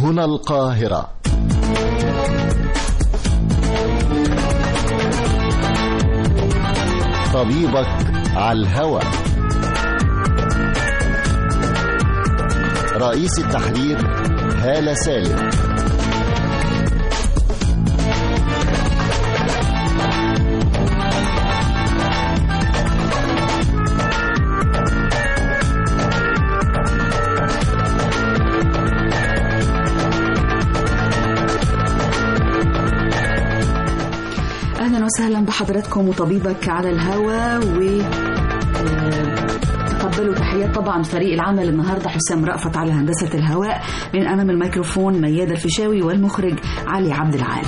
هنا القاهرة طبيبك على الهوى رئيس التحرير هالة سالم اهلا وسهلا بحضراتكم وطبيبك على الهوا و آه، تقبلوا تحيات طبعا فريق العمل النهارده حسام رأفت على هندسه الهواء من امام الميكروفون ميادة الفيشاوي والمخرج علي عبد العال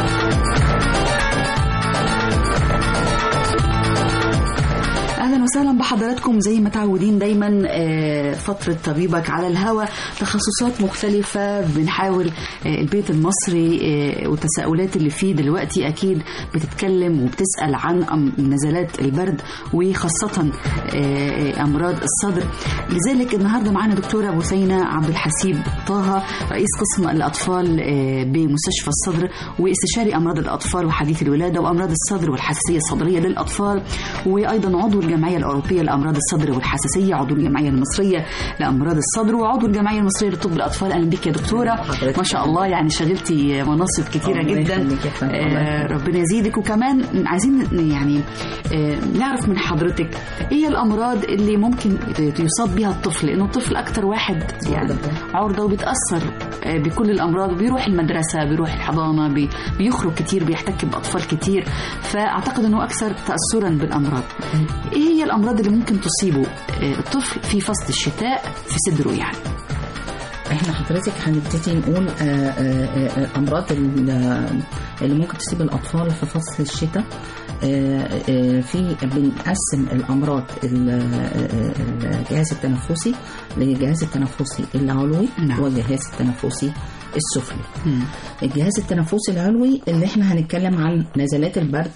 اهلا وسهلا بحضراتكم زي ما تعودين دايما آه، فتره طبيبك على الهوا تخصصات مختلفه بنحاول آه، البيت المصري آه، والتساؤلات اللي فيه دلوقتي اكيد بتتكلم وبتسال عن أم- نزلات البرد وخاصه آه، امراض الصدر لذلك النهارده معانا دكتوره بثينه عبد الحسيب طه رئيس قسم الاطفال آه، بمستشفى الصدر واستشاري امراض الاطفال وحديث الولاده وامراض الصدر والحساسيه الصدريه للاطفال وايضا عضو الجمعيه الاوروبيه لامراض الصدر والحساسيه عضو الجمعيه المصريه لامراض الصدر وعضو الجمعيه المصريه لطب الاطفال اهلا بك يا دكتوره حضرتك ما شاء الله يعني شغلتي مناصب كتيره الله جدا يخليك يا فندم. الله آه، يخليك. ربنا يزيدك وكمان عايزين يعني آه، نعرف من حضرتك ايه هي الامراض اللي ممكن يصاب بها الطفل لانه الطفل اكتر واحد يعني عرضه وبيتاثر آه، بكل الامراض بيروح المدرسه بيروح الحضانه بي- بيخرج كتير بيحتك باطفال كتير فاعتقد انه اكثر تاثرا بالامراض ايه هي الامراض اللي ممكن تصيبه آه، الطفل في فصل الشتاء في صدره يعني احنا حضرتك هنبتدي نقول آه، آه، آه، الامراض ال- اللي ممكن تصيب الاطفال في فصل الشتاء آه، آه، في بنقسم الامراض ال- آه، الجهاز التنفسي للجهاز التنفسي العلوي نعم. والجهاز التنفسي السفلي مم. الجهاز التنفسي العلوي اللي احنا هنتكلم عن نزلات البرد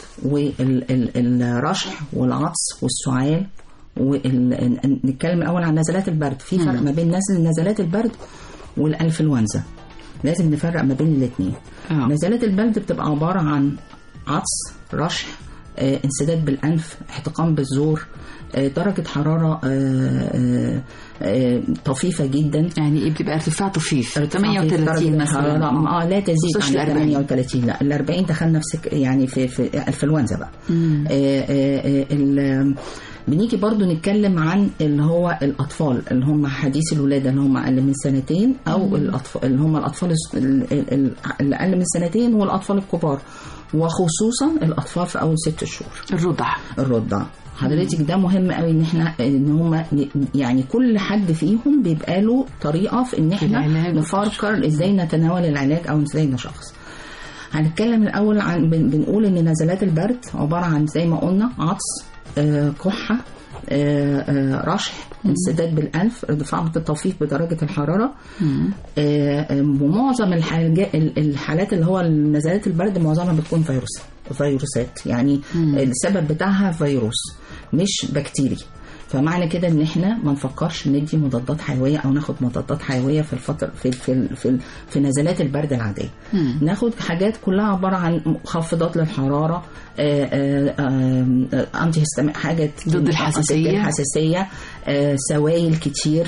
والرشح والعطس والسعال ونتكلم الاول عن نزلات البرد في فرق مم. ما بين نزل نزلات البرد والانفلونزا لازم نفرق ما بين الاثنين آه. نزلات البرد بتبقى عباره عن عطس رشح آه، انسداد بالانف احتقان بالزور آه، درجه حراره آه، آه، آه، طفيفه جدا يعني ايه بتبقى ارتفاع طفيف ارتفاع في 38 درجة مثلا الحرارة. اه لا تزيد توصلش عن ل 40. 38 لا ال 40 دخلنا في سك... يعني في في انفلونزا بقى مم. آه آه آه ال... بنيجي برضو نتكلم عن اللي هو الأطفال اللي هم حديث الولادة اللي هم أقل من سنتين أو الأطفال اللي هم الأطفال الس- ال- ال- ال- اللي أقل من سنتين والأطفال الكبار وخصوصا الأطفال في أول ست شهور الرضع الرضع حضرتك ده مهم قوي ان احنا ان هم يعني كل حد فيهم بيبقى له طريقه في ان احنا العلاج نفكر ازاي نتناول العلاج او ازاي نشخص هنتكلم الاول عن بن- بنقول ان نزلات البرد عباره عن زي ما قلنا عطس آه، كحه آه، آه، رشح انسداد بالانف ارتفاع التطفيف بدرجه الحراره مم. آه، آه، ومعظم الحاجات الحالات اللي هو نزلات البرد معظمها بتكون فيروس فيروسات يعني مم. السبب بتاعها فيروس مش بكتيري فمعنى كده ان احنا ما نفكرش ندي مضادات حيويه او ناخد مضادات حيويه في الفتره في في في, في نزلات البرد العاديه مم. ناخد حاجات كلها عباره عن مخفضات للحراره آه، آه، آه، آه، انتي هيستامين حاجات ضد الحساسية. ضد الحساسيه آه، سوائل كتير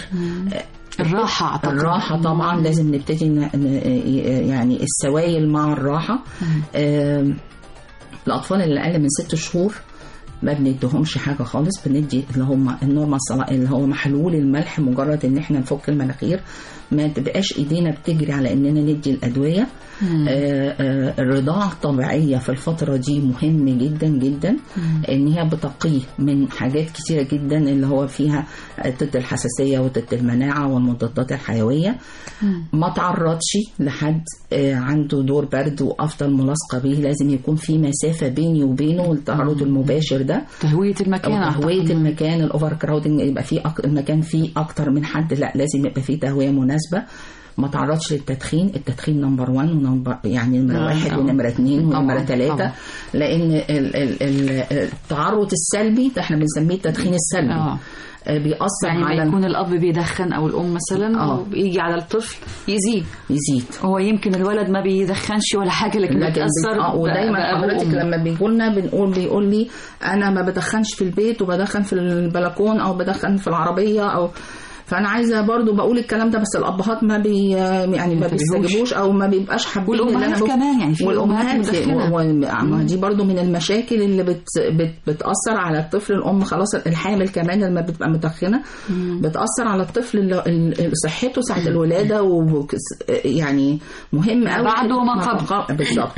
الراحة أعتقد الراحة طبعا لازم نبتدي ن- ن- يعني السوائل مع الراحة آم، الأطفال اللي أقل من ست شهور ما بنديهمش حاجة خالص بندي اللي هم النورمال صلا- اللي هو محلول الملح مجرد ان احنا نفك المناخير ما تبقاش ايدينا بتجري على اننا ندي الادوية مم. آه، آه، الرضاعة الطبيعية في الفترة دي مهم جدا جدا ان هي بتقيه من حاجات كتيرة جدا اللي هو فيها ضد الحساسية وضد المناعة والمضادات الحيوية مم. ما تعرضش لحد آه، عنده دور برد وافضل ملاصقه بيه لازم يكون في مسافه بيني وبينه والتعرض المباشر ده تهوية المكان او تهويه أعتقد. المكان الاوفر كراودنج يبقى في أك... المكان فيه اكتر من حد لا لازم يبقى فيه تهويه مناسبه ما تعرضش للتدخين التدخين نمبر 1 ونمبر يعني نمره آه، واحد آه. ونمره اثنين طبعاً، ونمره ثلاثه طبعاً. لان ال... ال... ال... التعرض السلبي ده احنا بنسميه التدخين السلبي آه. آه، بيأثر يعني على ما يكون الاب بيدخن او الام مثلا آه. ويجي على الطفل يزيد يزيد هو يمكن الولد ما بيدخنش ولا حاجه لكن لكن بيتاثر اه ودايما بأبوه حضرتك وأمه. لما بيجوا لنا بنقول بيقول لي انا ما بدخنش في البيت وبدخن في البلكون او بدخن في العربيه او فانا عايزه برضو بقول الكلام ده بس الابهات ما بي يعني ما بينتبهوش. بيستجيبوش او ما بيبقاش حابين اللي والأمهات بقول- كمان، يعني في والامهات أمهات مدخنة. و- و- ما دي برضو من المشاكل اللي بت بت بتاثر على الطفل الام خلاص الحامل كمان لما بتبقى مدخنه بتاثر على الطفل اللي- اللي صحته ساعه الولاده و يعني مهم قوي بعد وما قبل. بالظبط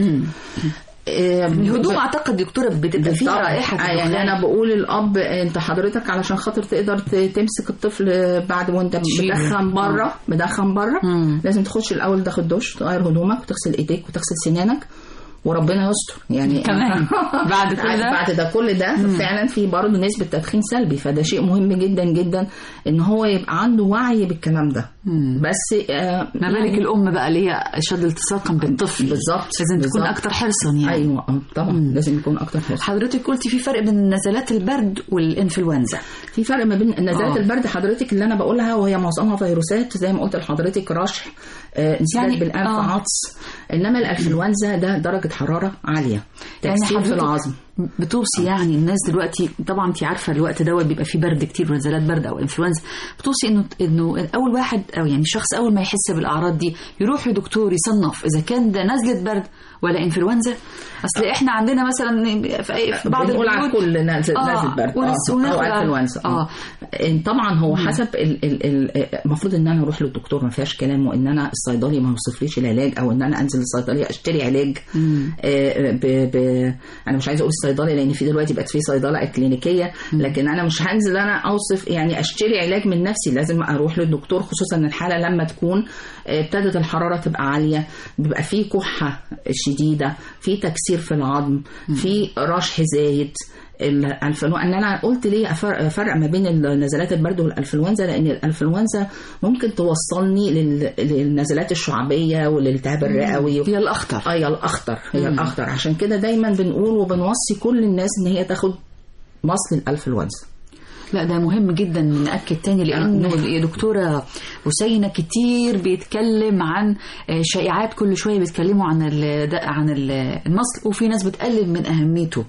آه، الهدوم اعتقد دكتوره بتبقى فيها بالظبط. رائحه آه، يعني الدخان. انا بقول الاب انت حضرتك علشان خاطر تقدر ت- تمسك الطفل بعد وانت تشيله. مدخن بره مدخن بره مم. لازم تخش الاول تاخد دش تغير هدومك وتغسل ايديك وتغسل سنانك وربنا يستر يعني كمان. بعد كل ده؟ بعد ده كل ده فعلا في برضه نسبه تدخين سلبي فده شيء مهم جدا جدا ان هو يبقى عنده وعي بالكلام ده بس آه ما بالك الام بقى اللي هي اشد التصاقا بالطفل بالظبط لازم تكون بالظبط. اكتر حرصا يعني ايوه آه، طبعا لازم يكون اكتر حرص حضرتك قلتي في فرق بين نزلات البرد والانفلونزا في فرق ما بين نزلات آه. البرد حضرتك اللي انا بقولها وهي معظمها فيروسات زي ما قلت لحضرتك رشح آه، انسداد يعني- بالانف آه. عطس انما الانفلونزا ده درجه حراره عاليه يعني تكسير في حضرتك العظم بتوصي يعني الناس دلوقتي طبعا انت عارفه الوقت دوت بيبقى فيه برد كتير ونزلات برد او انفلونزا بتوصي انه انه اول واحد او يعني الشخص اول ما يحس بالاعراض دي يروح لدكتور يصنف اذا كان ده نزله برد ولا انفلونزا اصل احنا عندنا مثلا في أي- في بعض بنقول على البيوت كل نازل آه، نازل برد ونس- اه وناخد او على- انفلونزا آه. اه إن طبعا هو حسب ال- ال- ال- المفروض ان انا اروح للدكتور ما فيهاش كلام وان انا الصيدلي ما يوصفليش العلاج او ان انا انزل الصيدليه اشتري علاج آه، ب... ب... انا مش عايزه اقول الصيدلي لان في دلوقتي بقت في صيدله كلينيكيه لكن انا مش هنزل انا اوصف يعني اشتري علاج من نفسي لازم اروح للدكتور خصوصا ان الحاله لما تكون آه، ابتدت الحراره تبقى عاليه بيبقى في كحه شديده في تكسير في العظم في رشح زايد الانفلونزا ان انا قلت ليه أفرق, فرق ما بين نزلات البرد والانفلونزا لان الانفلونزا ممكن توصلني لل- للنزلات الشعبيه والالتهاب الرئوي هي الاخطر اه هي الاخطر هي الاخطر عشان كده دايما بنقول وبنوصي كل الناس ان هي تاخد مصل الانفلونزا لا ده مهم جدا نأكد تاني لأنه يا دكتورة حسينة كتير بيتكلم عن آه، شائعات كل شوية بيتكلموا عن ال- ده- عن ال- المصل وفي ناس بتقلل من أهميته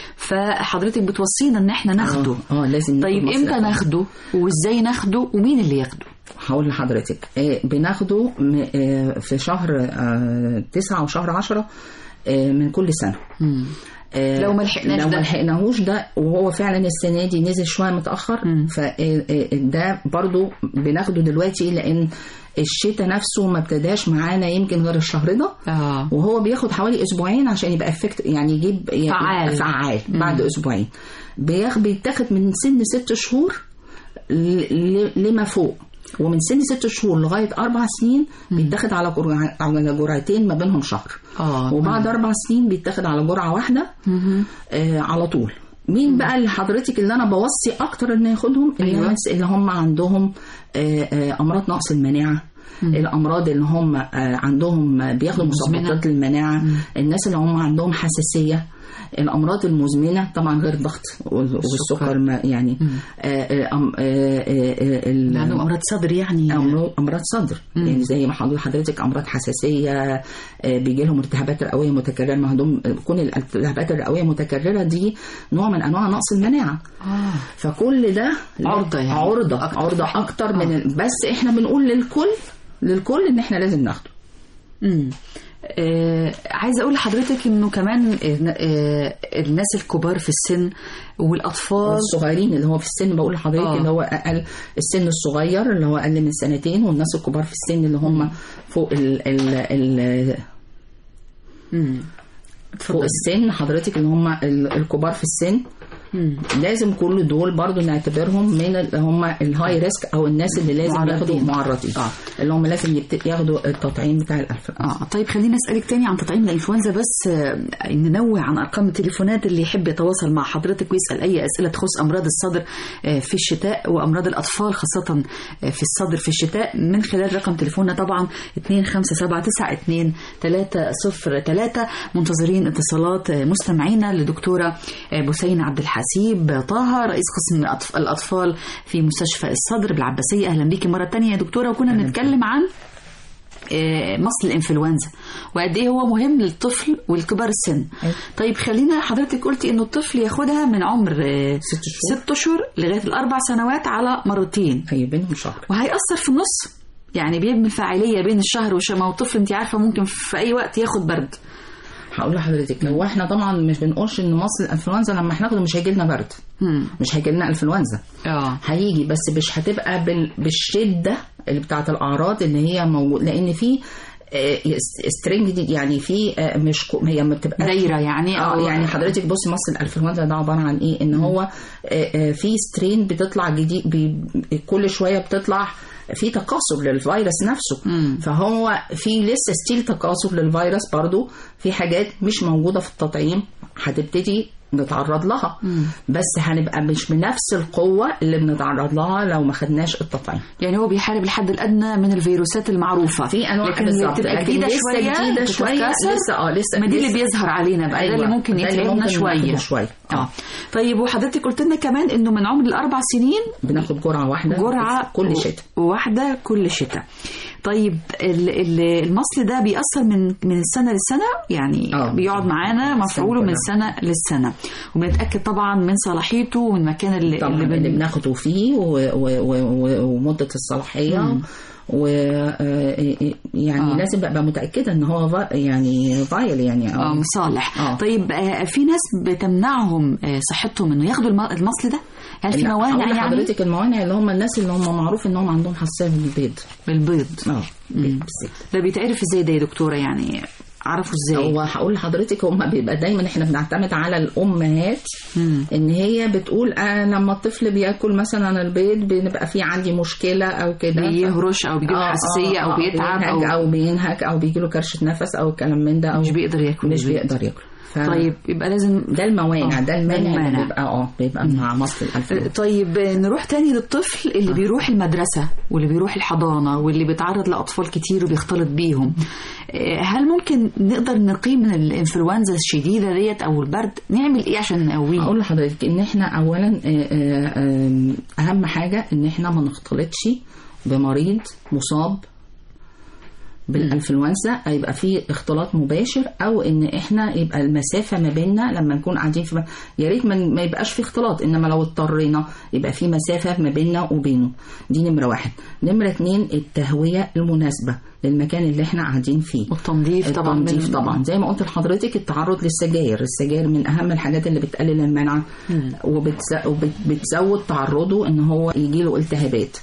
فحضرتك بتوصينا إن احنا ناخده اه آه، لازم طيب ناخد مصل إمتى الأنفلونزا. ناخده وإزاي ناخده ومين اللي ياخده هقول لحضرتك آه، بناخده م- آه، في شهر آه، تسعة وشهر عشرة آه، من كل سنة آه، لو ما لحقناش لو ده. ما لحقناهوش ده وهو فعلا السنه دي نزل شويه متاخر مم. فده برضو بناخده دلوقتي لان الشتاء نفسه ما ابتداش معانا يمكن غير الشهر ده آه. وهو بياخد حوالي اسبوعين عشان يبقى افكت يعني يجيب يعني فعال. فعال بعد اسبوعين بياخ- بيتاخد من سن ست شهور ل- ل- لما فوق ومن سن ست شهور لغايه اربع سنين بيتاخد على جرع- على جرعتين ما بينهم شهر آه. وبعد اربع سنين بيتاخد على جرعه واحده آه على طول مين بقى اللي حضرتك اللي انا بوصي اكتر ان ياخدهم أيوة. الناس اللي هم عندهم آه، آه، امراض نقص المناعه الامراض اللي هم آه، عندهم آه، بياخدوا مزمنة. مثبطات المناعه الناس اللي هم عندهم حساسيه الامراض المزمنه طبعا غير الضغط وال- والسكر ما يعني آه، آه، أم- آه، آه، آه، ال- عندهم أمراض صدر يعني امراض امراض صدر يعني زي ما حضرتك حضرتك امراض حساسيه بيجي لهم التهابات رئويه متكرره ما عندهم كون الالتهابات الرئويه متكرره دي نوع من انواع نقص المناعه آه. فكل ده عرضة يعني. عرضه أكتر. عرضه اكتر من ال- بس احنا بنقول للكل للكل ان احنا لازم ناخده امم آه عايزه اقول لحضرتك انه كمان آه آه الناس الكبار في السن والاطفال الصغيرين اللي هو في السن بقول لحضرتك آه. اللي هو اقل السن الصغير اللي هو اقل من سنتين والناس الكبار في السن اللي هم فوق ال ال ال امم فوق السن حضرتك اللي هم ال- الكبار في السن مم. لازم كل دول برضو نعتبرهم من اللي هم الهاي ريسك او الناس اللي لازم معرضين. ياخدوا معرضين آه. اللي هم لازم يبت- ياخدوا التطعيم بتاع الانفلونزا اه طيب خليني اسالك تاني عن تطعيم الانفلونزا بس آه، ننوه عن ارقام التليفونات اللي يحب يتواصل مع حضرتك ويسال اي اسئله تخص امراض الصدر آه، في الشتاء وامراض الاطفال خاصه آه، في الصدر في الشتاء من خلال رقم تليفوننا طبعا 2579 منتظرين اتصالات آه، مستمعينا لدكتوره آه، بثينه عبد الحسن حسيب طه رئيس قسم الأطف- الاطفال في مستشفى الصدر بالعباسيه اهلا بيكي مره تانية يا دكتوره وكنا بنتكلم عن آه، مصل الانفلونزا وقد ايه هو مهم للطفل والكبار السن أيوة. طيب خلينا حضرتك قلتي انه الطفل ياخدها من عمر آه، ست شهور ست اشهر لغايه الاربع سنوات على مرتين هي بينهم شهر وهيأثر في النص يعني بيبني فاعليه بين الشهر والشهر ما هو الطفل انت عارفه ممكن في اي وقت ياخد برد هقول لحضرتك هو احنا طبعا مش بنقولش ان مصل الانفلونزا لما هناخده مش هيجي لنا برد مم. مش هيجي لنا انفلونزا اه هيجي بس مش هتبقى بال- بالشده اللي بتاعت الاعراض اللي هي موجود لان في سترينج دي يعني في آه، مش كو- هي ما بتبقى دايره يعني اه يعني حضرتك بصي مصل الانفلونزا ده عباره عن ايه ان هو آه، آه، في سترين بتطلع جديد بي كل شويه بتطلع في تكاثر للفيروس نفسه مم. فهو في لسه ستيل تكاثر للفيروس برضو في حاجات مش موجوده في التطعيم هتبتدي نتعرض لها مم. بس هنبقى مش بنفس القوه اللي بنتعرض لها لو ما خدناش التطعيم يعني هو بيحارب الحد الادنى من الفيروسات المعروفه في انواع لكن اللي بالظبط بتبقى لكن جديده لسه شويه جديده شويه بتتكاثر، لسه اه لسه ما دي اللي لسه- بيظهر علينا بقى ده اللي أيوة، ممكن ده اللي يتعبنا ممكن شويه ناخده شويه اه طيب وحضرتك قلت لنا كمان انه من عمر الاربع سنين بناخد جرعه واحده جرعه كل شتاء واحده كل شتاء طيب ال- ال- المصل ده بيأثر من من السنه للسنه يعني آه. بيقعد معانا مفعوله من السنة سنه للسنه وبنتاكد طبعا من صلاحيته ومن المكان اللي, طبعا اللي اللي بن... بناخده فيه و- و- و- و- ومده الصلاحيه مم. و آه، يعني آه. لازم ابقى متاكده ان هو فا- يعني فايل يعني اه أو صالح آه. طيب آه في ناس بتمنعهم آه صحتهم انه ياخدوا الم- المصل ده هل في لا، موانع هقول يعني لحضرتك الموانع اللي هم الناس اللي هم معروف ان هم عندهم حساسيه من البيض بالبيض اه مم. بالزيت. ده بيتعرف ازاي ده يا دكتوره يعني عرفوا ازاي هو هقول لحضرتك هم بيبقى دايما احنا بنعتمد على الامهات مم. ان هي بتقول انا لما الطفل بياكل مثلا البيض بنبقى في عندي مشكله او كده بيهرش او بيجيله آه، حساسيه آه، او آه، بيتعب بينهك او او بينهك او بيجي له كرشه نفس او الكلام من ده او مش بيقدر ياكل مش البيض. بيقدر ياكل ف... طيب يبقى لازم ده الموانع آه، ده المانع المانع. اللي بيبقى اه بيبقى مع مصل الانفلونزا طيب نروح تاني للطفل اللي بيروح المدرسة واللي بيروح الحضانة واللي بيتعرض لأطفال كتير وبيختلط بيهم آه، هل ممكن نقدر نقي من الإنفلونزا الشديدة ديت أو البرد نعمل إيه عشان نقويه اقول لحضرتك ان احنا اولا آه، آه، آه، اهم حاجه ان احنا ما نختلطش بمريض مصاب بالانفلونزا يبقى في اختلاط مباشر او ان احنا يبقى المسافه ما بيننا لما نكون قاعدين في يا ريت ما ما يبقاش في اختلاط انما لو اضطرينا يبقى في مسافه ما بيننا وبينه دي نمره واحد نمره اتنين التهويه المناسبه للمكان اللي احنا قاعدين فيه والتنظيف طبعا التنظيف من- طبعا زي ما قلت لحضرتك التعرض للسجاير السجاير من اهم الحاجات اللي بتقلل المناعه وبتزود تعرضه ان هو يجيله التهابات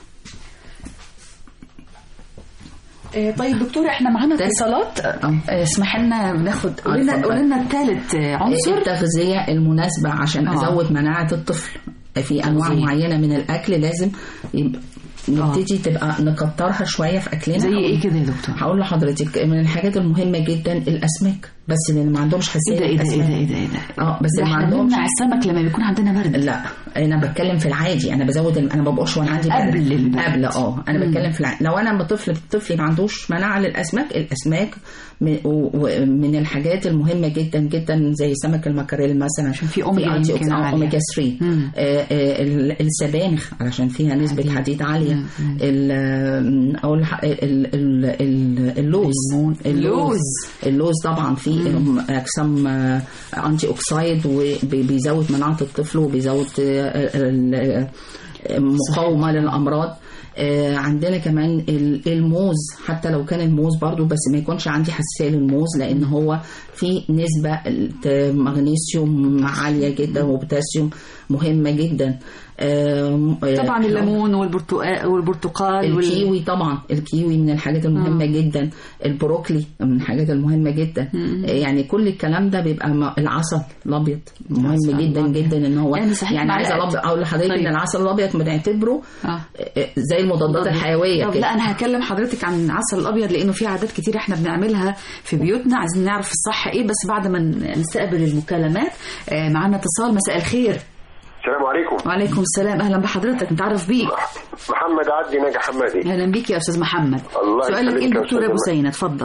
آه، طيب دكتورة احنا معانا اتصالات آه. آه، اسمح لنا بناخد قول لنا اتفضل. قول لنا الثالث عنصر التغذيه المناسبه عشان آه. ازود مناعه الطفل في انواع تغذية. معينه من الاكل لازم يبقى نبتدي تبقى نكترها شويه في اكلنا زي هقول- ايه كده يا دكتور؟ هقول لحضرتك من الحاجات المهمه جدا الاسماك بس اللي ما عندهمش حساسيه ايه ده ايه ده ايه ده للأسماك. ايه ده ايه ده؟ اه بس ده اللي ما احنا عندهمش بنمنع السمك لما بيكون عندنا برد لا انا بتكلم في العادي انا بزود الم- انا ما ببقاش وانا عندي برد. قبل البرد. قبل اه انا بتكلم في العادي لو انا طفل طفلي ما عندوش مناعه للاسماك الاسماك م- و- ومن الحاجات المهمه جدا جدا زي سمك المكاريل مثلا عشان في أوميجا أنتي يمكن أوكسيدان- عالية. اوميجا 3 مم. آه، آه، ال- السبانخ علشان فيها نسبه حديد. حديد عاليه مم. مم. ال- آه، اقول ح- ال- ال- ال- اللوز الليمون. اللوز. اللوز طبعا فيه اجسام آه، انتي اوكسايد وبيزود مناعه الطفل وبيزود آه، ال- آه، مقاومه للامراض آه، عندنا كمان ال- الموز حتى لو كان الموز برضو بس ما يكونش عندي حساسيه للموز لان هو في نسبه ت- مغنيسيوم عاليه جدا وبوتاسيوم مهمه جدا آم، آه، طبعا الليمون والبرتقال والبرتقال وال... الكيوي طبعا الكيوي من الحاجات المهمة جدا البروكلي من الحاجات المهمة جدا يعني كل الكلام ده بيبقى م- العسل الابيض مهم العسل جدا الأبيض. جدا ان هو يعني صحيح يعني عايزه معلقة. الابيض اقول لحضرتك طيب. ان العسل الابيض بنعتبره آه. آه، زي المضادات الحيويه طب كده لا انا هكلم حضرتك عن العسل الابيض لانه في عادات كتير احنا بنعملها في بيوتنا عايزين نعرف الصح ايه بس بعد ما نستقبل المكالمات آه، معانا اتصال مساء الخير السلام عليكم وعليكم السلام اهلا بحضرتك نتعرف بيك محمد عدي ناجي حمادي اهلا بيك يا استاذ محمد الله سؤالك يخليك ايه يا الدكتور أستاذ ابو محمد. سينا اتفضل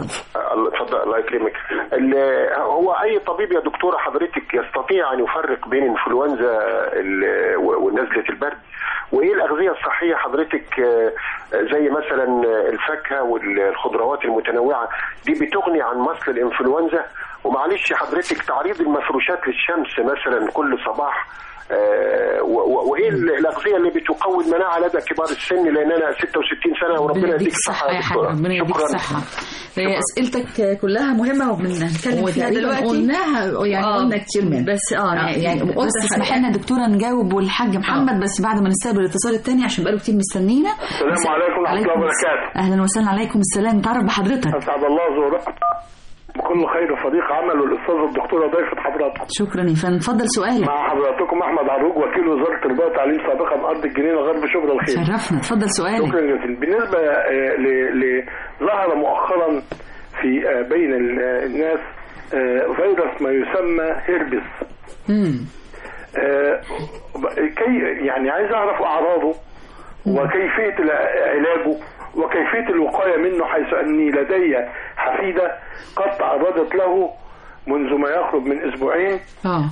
الله اتفضل الله يكرمك ال- هو اي طبيب يا دكتوره حضرتك يستطيع ان يفرق بين انفلونزا ال- و- ونزله البرد وايه الاغذيه الصحيه حضرتك آه، زي مثلا الفاكهه والخضروات المتنوعه دي بتغني عن مصل الانفلونزا ومعلش حضرتك تعريض المفروشات للشمس مثلا كل صباح آه، و- و- وايه الاغذيه اللي بتقوي المناعه لدى كبار السن لان انا 66 سنه وربنا ربنا يديك يديك الصحة يا حاج دكتورة. ربنا يديك شكراً. الصحة هي أسئلتك كلها مهمة وبنتكلم فيها وتقريبا دلوقتي قلناها يعني آه، قلنا كتير منها بس اه يعني, يعني بس قلت تسمح لنا دكتوره نجاوب والحاج محمد بس بعد ما نستقبل الاتصال الثاني عشان بقاله كتير مستنينا السلام عليكم ورحمة الله وبركاته. اهلا وسهلا عليكم السلام تعرف بحضرتك اسعد الله زوركم بكل خير وصديق عمل والاستاذ الدكتوره ضيفه حضراتكم شكرا يا فندم اتفضل سؤالك مع حضراتكم احمد عروج وكيل وزاره التربيه والتعليم سابقا بارض الجنينه غرب شبرا الخير شرفنا اتفضل سؤالك شكرا جزيلا بالنسبه آه، ل- ل- ظهر مؤخرا في آه، بين ال- آه، الناس آه، فيروس ما يسمى هيربس امم آه، كي يعني عايز اعرف اعراضه وكيفيه الع- علاجه وكيفيه الوقايه منه حيث اني لدي حفيده قد تعرضت له منذ ما يقرب من اسبوعين اه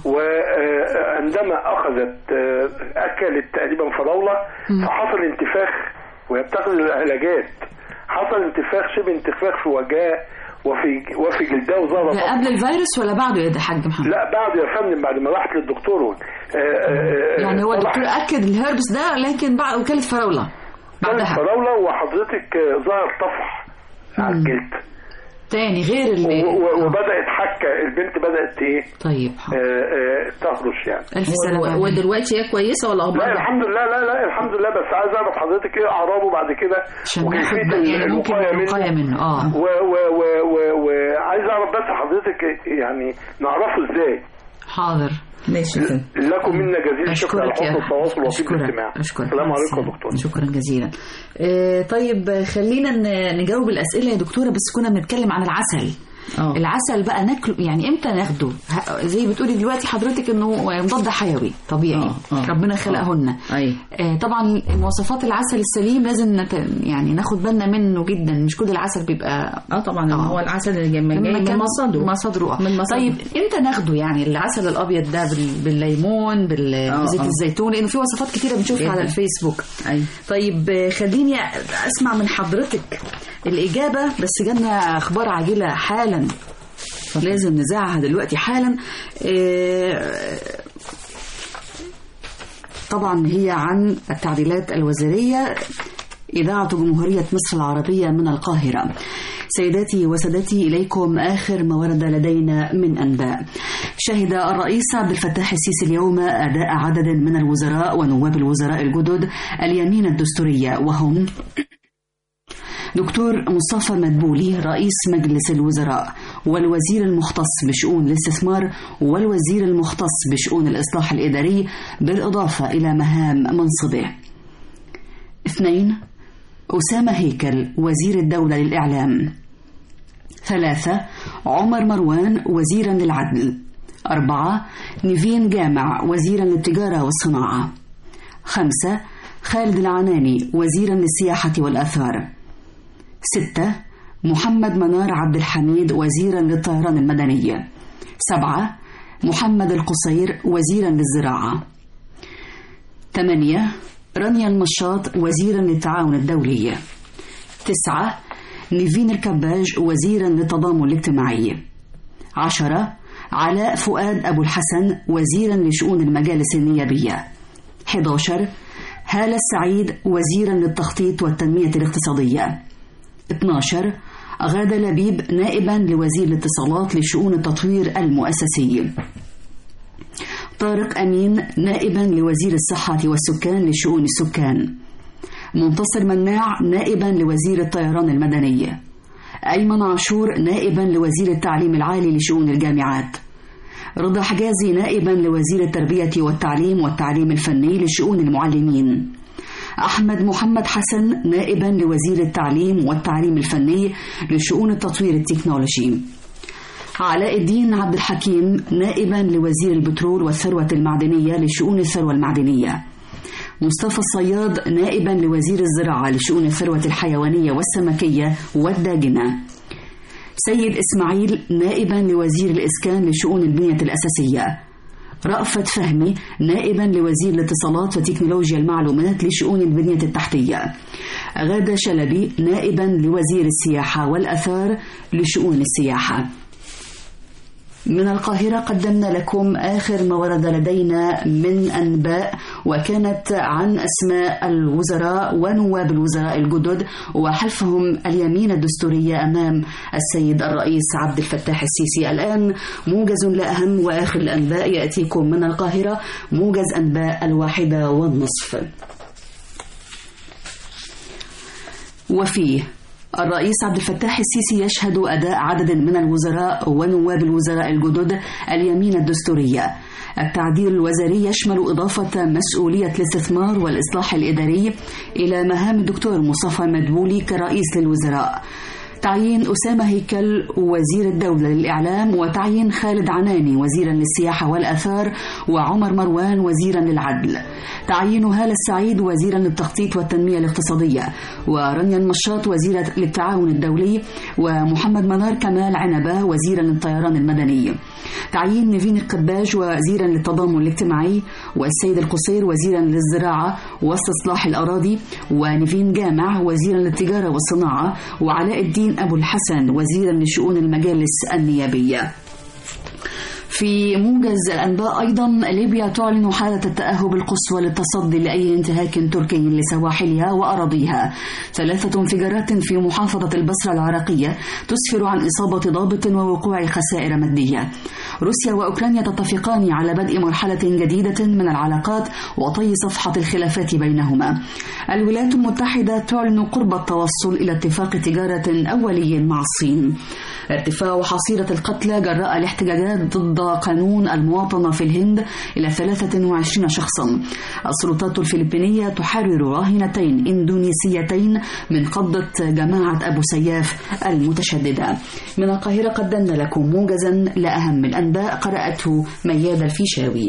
وعندما اخذت آه، اكلت تقريبا فراوله فحصل انتفاخ وهي بتاخد العلاجات حصل انتفاخ شبه انتفاخ في وجهها وفي وفي جلدها وظهر ده قبل الفيروس ولا بعده يا حاج محمد لا بعد يا فندم بعد ما راحت للدكتور آه، آه، آه، يعني هو طلع- الدكتور اكد الهربس ده لكن بعد وكاله فراوله كانت بعدها فراوله وحضرتك آه، ظهر طفح على الجلد تاني غير اللي و- و- وبدات حكه البنت بدات ايه طيب آه، حاضر. آه، تهرش يعني الف و- سلامه و- عليك. ودلوقتي هي كويسه ولا لا اخبارها الحمد لله لا لا الحمد لله بس عايز اعرف حضرتك ايه اعراضه بعد كده عشان ناخد وكيفيه بقى يعني ممكن الوقايه الوقايه منه منه اه و و و و وعايز اعرف بس حضرتك يعني نعرفه ازاي حاضر ماشي كده. لكم منا جزيل الشكر على أشكرك حسن يا التواصل وطيب أشكرك الاستماع أشكرك السلام مع عليكم يا السلامة. دكتور شكرا جزيلا آه، طيب آه، خلينا ن- نجاوب الأسئلة يا دكتورة بس كنا بنتكلم عن العسل اه العسل بقى ناكله يعني امتى ناخده ه- زي بتقولي دلوقتي حضرتك انه مضاد حيوي طبيعي آه، آه. ربنا خلقهن ايوه آه، طبعا مواصفات العسل السليم لازم نت... يعني ناخد بالنا منه جدا مش كل العسل بيبقى اه طبعا آه. هو العسل اللي جاي من جاي لما من كان مصادره مصادره آه. من مصادره. طيب امتى ناخده يعني العسل الابيض ده بال... بالليمون بال... آه، بزيت آه. الزيتون لانه في وصفات كتيره بنشوفها جداً. على الفيسبوك ايوه طيب آه، خليني اسمع من حضرتك الاجابه بس جالنا اخبار عاجله حالا لازم نذاعها دلوقتي حالا آه، طبعا هي عن التعديلات الوزارية إذاعة جمهورية مصر العربية من القاهرة سيداتي وسادتي إليكم آخر ما ورد لدينا من أنباء شهد الرئيس عبد الفتاح السيسي اليوم أداء عدد من الوزراء ونواب الوزراء الجدد اليمين الدستورية وهم دكتور مصطفى مدبولي رئيس مجلس الوزراء والوزير المختص بشؤون الاستثمار والوزير المختص بشؤون الإصلاح الإداري بالإضافة إلى مهام منصبه اثنين أسامة هيكل وزير الدولة للإعلام ثلاثة عمر مروان وزيرا للعدل أربعة نيفين جامع وزيرا للتجارة والصناعة خمسة خالد العناني وزيرا للسياحة والآثار ستة محمد منار عبد الحميد وزيرا للطيران المدني سبعة محمد القصير وزيرا للزراعة ثمانية رانيا المشاط وزيرا للتعاون الدولي تسعة نيفين الكباج وزيرا للتضامن الاجتماعي عشرة علاء فؤاد أبو الحسن وزيرا لشؤون المجالس النيابية 11 هالة السعيد وزيرا للتخطيط والتنمية الاقتصادية 12 غادة لبيب نائبا لوزير الاتصالات لشؤون التطوير المؤسسي طارق أمين نائبا لوزير الصحة والسكان لشؤون السكان منتصر مناع نائبا لوزير الطيران المدني أيمن عاشور نائبا لوزير التعليم العالي لشؤون الجامعات رضا حجازي نائبا لوزير التربية والتعليم والتعليم الفني لشؤون المعلمين أحمد محمد حسن نائبا لوزير التعليم والتعليم الفني لشؤون التطوير التكنولوجي علاء الدين عبد الحكيم نائبا لوزير البترول والثروة المعدنية لشؤون الثروة المعدنية مصطفى الصياد نائبا لوزير الزراعة لشؤون الثروة الحيوانية والسمكية والداجنة سيد إسماعيل نائبا لوزير الإسكان لشؤون البنية الأساسية رأفت فهمي نائبا لوزير الاتصالات وتكنولوجيا المعلومات لشؤون البنية التحتية غادة شلبي نائبا لوزير السياحة والأثار لشؤون السياحة من القاهرة قدمنا لكم آخر ما ورد لدينا من أنباء وكانت عن أسماء الوزراء ونواب الوزراء الجدد وحلفهم اليمين الدستورية أمام السيد الرئيس عبد الفتاح السيسي الآن موجز لأهم وآخر الأنباء يأتيكم من القاهرة موجز أنباء الواحدة والنصف وفيه الرئيس عبد الفتاح السيسي يشهد أداء عدد من الوزراء ونواب الوزراء الجدد اليمين الدستورية التعديل الوزاري يشمل إضافة مسؤولية الاستثمار والإصلاح الإداري إلى مهام الدكتور مصطفى مدبولي كرئيس للوزراء تعيين أسامة هيكل وزير الدولة للإعلام وتعيين خالد عناني وزيرا للسياحة والأثار وعمر مروان وزيرا للعدل تعيين هالة السعيد وزيرا للتخطيط والتنمية الاقتصادية ورانيا المشاط وزيرة للتعاون الدولي ومحمد منار كمال عنبة وزيرا للطيران المدني تعيين نيفين القباج وزيرا للتضامن الاجتماعي والسيد القصير وزيرا للزراعة واستصلاح الأراضي ونيفين جامع وزيرا للتجارة والصناعة وعلاء الدين أبو الحسن وزيرا لشؤون المجالس النيابية في موجز الأنباء أيضا ليبيا تعلن حالة التأهب القصوى للتصدي لأي انتهاك تركي لسواحلها وأراضيها ثلاثة انفجارات في محافظة البصرة العراقية تسفر عن إصابة ضابط ووقوع خسائر مادية روسيا وأوكرانيا تتفقان على بدء مرحلة جديدة من العلاقات وطي صفحة الخلافات بينهما الولايات المتحدة تعلن قرب التوصل إلى اتفاق تجارة أولي مع الصين ارتفاع حصيلة القتلى جراء الاحتجاجات ضد قانون المواطنة في الهند إلى 23 شخصا السلطات الفلبينية تحرر راهنتين إندونيسيتين من قبضة جماعة أبو سياف المتشددة من القاهرة قدمنا لكم موجزا لأهم الأنباء قرأته مياد الفيشاوي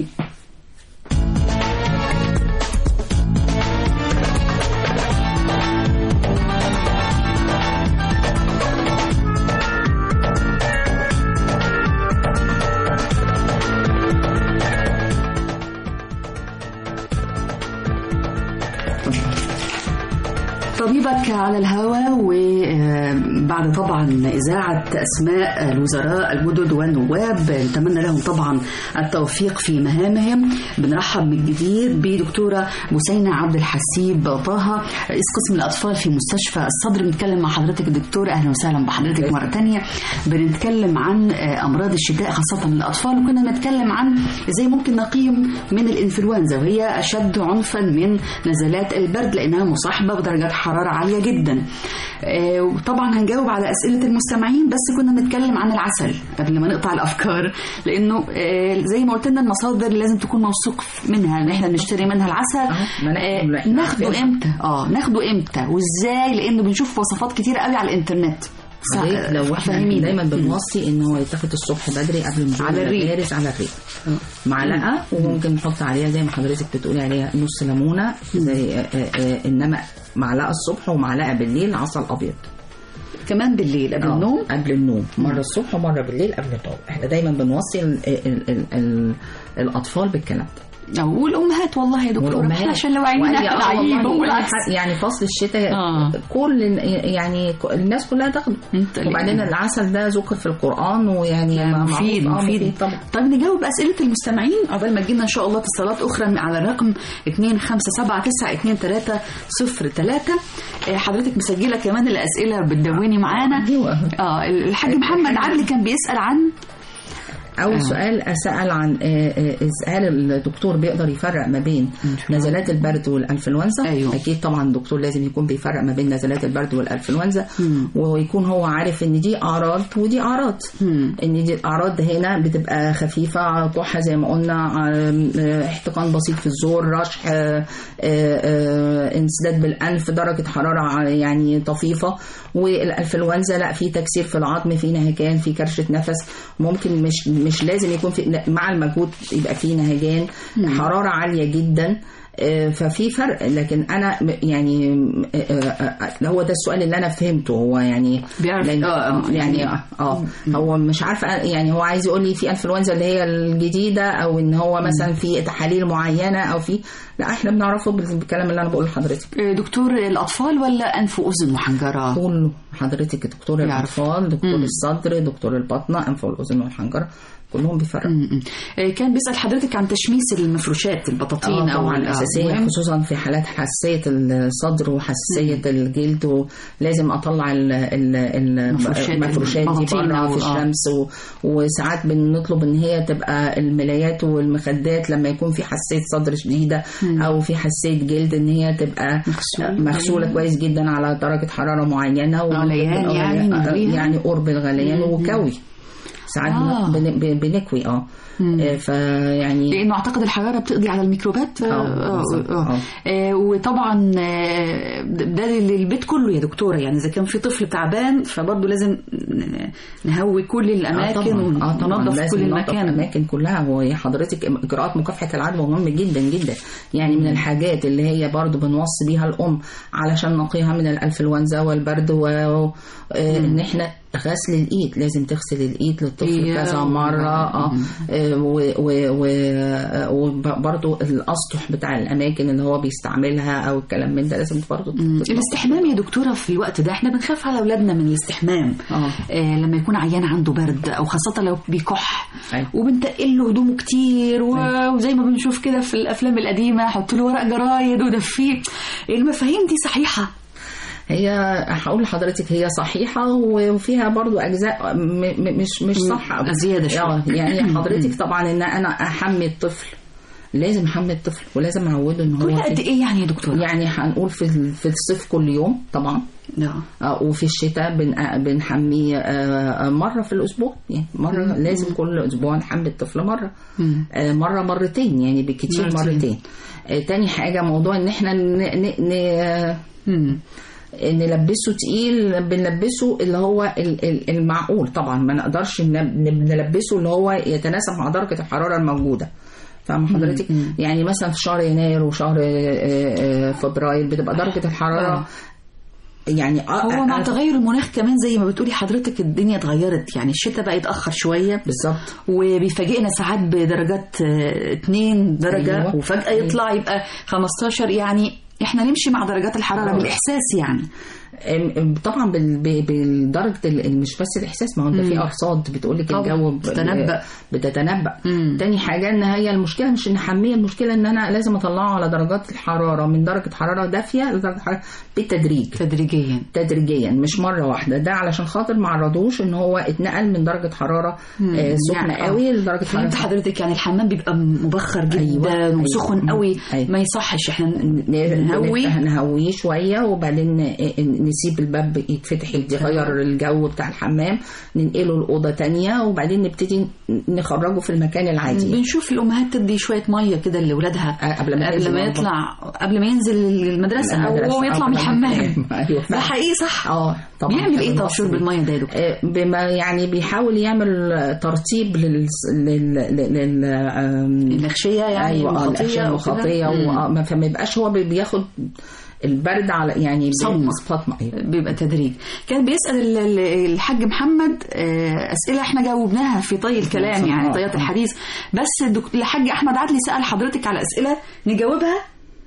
طبيبك على الهواء وبعد طبعا إذاعة أسماء الوزراء الجدد والنواب نتمنى لهم طبعا التوفيق في مهامهم بنرحب من جديد بدكتورة بسينة عبد الحسيب طه رئيس قسم الأطفال في مستشفى الصدر بنتكلم مع حضرتك دكتورة أهلا وسهلا بحضرتك مرة تانية بنتكلم عن أمراض الشتاء خاصة للأطفال وكنا بنتكلم عن إزاي ممكن نقيم من الإنفلونزا وهي أشد عنفا من نزلات البرد لأنها مصاحبة بدرجات حرارة عالية جدا آه، وطبعا هنجاوب على أسئلة المستمعين بس كنا بنتكلم عن العسل قبل ما نقطع الأفكار لأنه آه، زي ما قلت لنا المصادر لازم تكون موثوق منها إن احنا بنشتري منها العسل أهو، ما ناخده- آه، لا، إحنا ناخده عارفين. امتى اه ناخده امتى وازاي لأنه بنشوف وصفات كتير قوي على الإنترنت صحيح لو احنا فاهمين. دايما بنوصي ان هو يتاخد الصبح بدري قبل النزول على الريق. المدارس على الريق معلقه وممكن نحط عليها زي ما حضرتك بتقولي عليها نص ليمونه زي آه، آه، آه، انما معلقه الصبح ومعلقه بالليل عسل ابيض كمان بالليل قبل آه، النوم قبل النوم مره الصبح ومره بالليل قبل النوم احنا دايما بنوصي ال ال ال ال الاطفال بالكلام ده أو والأمهات والله يا دكتور والأمهات. إحنا عشان لو عينينا وأي- آه نعيب والله والعكس يعني فصل الشتاء آه. كل يعني ك- الناس كلها تاخده أنت اللي- وبعدين العسل ده ذكر في القرآن ويعني معروف. مفيد آه، مفيد طبعا طيب نجاوب اسئله المستمعين عقبال ما تجينا ان شاء الله اتصالات اخرى على الرقم 25792303 حضرتك مسجله كمان الاسئله بتدوني معانا أيوة. اه الحاج محمد عدلي كان بيسال عن أول سؤال سأل عن آه، آه، هل الدكتور بيقدر يفرق ما بين نزلات البرد والإنفلونزا؟ أيوه. أكيد طبعا الدكتور لازم يكون بيفرق ما بين نزلات البرد والإنفلونزا مم. ويكون هو عارف إن دي أعراض ودي أعراض مم. إن دي الأعراض هنا بتبقى خفيفة كحة زي ما قلنا آم، آه، احتقان بسيط في الزور رشح آه، آه، آه، انسداد بالأنف درجة حرارة ع- يعني طفيفة والإنفلونزا لا في تكسير في العظم في نهجان في كرشة نفس ممكن مش مش لازم يكون في مع المجهود يبقى في نهجان حرارة عالية جدا آه، ففي فرق لكن انا م- يعني آه، آه، آه، هو ده السؤال اللي انا فهمته هو يعني بيعرف- لأن- آه، آه، يعني يعني- اه هو مش عارفه يعني هو عايز يقول لي في انفلونزا اللي هي الجديده او ان هو مثلا في تحاليل معينه او في لا احنا بنعرفه بالكلام اللي انا بقوله لحضرتك آه، دكتور الاطفال ولا انف واذن وحنجره كله حضرتك دكتور يعرف. الاطفال دكتور مم. الصدر دكتور البطنه انف والاذن والحنجره كلهم بيفرقوا م-م. آه، كان بيسأل حضرتك عن تشميس المفروشات البطاطين اه او طبعا ال- اساسيه مهم. خصوصا في حالات حساسيه الصدر وحساسيه الجلد ولازم اطلع ال- ال- ال- المفروشات المفروشات دي البطاطين بره أو- في آه. الشمس و- وساعات بنطلب ان هي تبقى الملايات والمخدات لما يكون في حساسيه صدر شديده او في حساسيه جلد ان هي تبقى مغسولة. مغسوله كويس جدا على درجه حراره معينه و- غليان آه، يعني نغليها؟ يعني قرب الغليان وكوي ساعات آه. بن- بن- بنكوي اه آه، فيعني لانه اعتقد الحراره بتقضي على الميكروبات آه، بالظبط. آه. آه، وطبعا آه، ده للبيت كله يا دكتوره يعني اذا كان في طفل تعبان فبرضه لازم ن- نهوي كل الاماكن اه طبعا وننظف لازم كل ننظف المكان الاماكن كلها هو حضرتك اجراءات مكافحه العدوى مهم جدا جدا يعني من الحاجات اللي هي برضو بنوصي بيها الام علشان نقيها من الانفلونزا والبرد و آه، ان احنا غسل الايد لازم تغسل الايد للطفل يا كذا مره اه وبرضه الاسطح بتاع الاماكن اللي هو بيستعملها او الكلام من ده لازم برضه الاستحمام يا دكتوره في الوقت ده احنا بنخاف على اولادنا من الاستحمام اه آه لما يكون عيان عنده برد او خاصه لو بيكح أيوة. وبنتقل له هدومه كتير و- وزي ما بنشوف كده في الافلام القديمه حط له ورق جرايد ودفيه المفاهيم دي صحيحه هي هقول لحضرتك هي صحيحة وفيها برضو أجزاء م- م- مش مش صح زيادة شوية. آه، يعني حضرتك طبعا إن أنا أحمي الطفل لازم أحمي الطفل ولازم أعوده إن كل هو قد ايه يعني يا دكتوره؟ يعني هنقول في ال- في الصيف كل يوم طبعا لا آه، وفي الشتاء بن بنحميه آه، مرة في الأسبوع يعني مرة لازم كل أسبوع نحمي الطفل مرة مم. آه، مرة مرتين يعني بالكتير مرتين. مرتين آه، تاني حاجة موضوع إن إحنا ن... ن... ن... مم. نلبسه تقيل بنلبسه اللي هو ال- ال- المعقول طبعا ما نقدرش نب- نلبسه اللي هو يتناسب مع درجة الحرارة الموجودة فاهم حضرتك يعني مثلا في شهر يناير وشهر آه، آه، فبراير بتبقى درجة الحرارة آه. يعني آه، هو آه، مع تغير المناخ كمان زي ما بتقولي حضرتك الدنيا اتغيرت يعني الشتاء بقى يتاخر شويه بالظبط وبيفاجئنا ساعات بدرجات 2 درجه أيوة. وفجاه يطلع يبقى 15 يعني احنا نمشي مع درجات الحراره آه. بالاحساس يعني أم- أم طبعا بال- ب- بالدرجه ال- مش بس الاحساس ما هو انت في ارصاد بتقول لك طبعا، الجو ب- بتتنبأ. بتتنبأ مم. تاني حاجه ان هي المشكله مش ان احميه المشكله ان انا لازم اطلعه على درجات الحراره من درجه حراره دافيه لدرجه حراره بالتدريج تدريجيا تدريجيا مش مره واحده ده علشان خاطر ما عرضوش ان هو اتنقل من درجه حراره آه، سخنه يعني- قوي لدرجه فهمت حراره حضرتك يعني الحمام بيبقى مبخر جدا أيوة، أيوة. وسخن قوي أيوة. ما يصحش احنا ن- نهوي نهوي نهويه شويه وبعدين ن- نسيب الباب يتفتح يغير الجو بتاع الحمام ننقله الاوضه تانية وبعدين نبتدي نخرجه في المكان العادي بنشوف الامهات تدي شويه ميه كده لاولادها آه، قبل ما قبل تنزل ما المطبخ. يطلع قبل ما ينزل المدرسه او المدرسة هو يطلع أو من قبل ما الحمام ينام. ايوه ده فعلا. حقيقي صح اه طبعا بيعمل ايه طب طبعاً. شرب الميه ده يا دكتور آه، بما يعني بيحاول يعمل ترطيب لل لل لل آم، الأغشية يعني ايوه آه، المخاطية الأغشية أو كده؟ المخاطيه مم. و- آه، ما- فما يبقاش هو بي- بياخد البرد على يعني صدمة. صدمه أيوة. بيبقى تدريج كان بيسأل ال- ال- الحاج محمد آه، أسئلة احنا جاوبناها في طي الكلام يعني آه، طيات آه. الحديث بس الدك- الحاج أحمد عدلي سأل حضرتك على أسئلة نجاوبها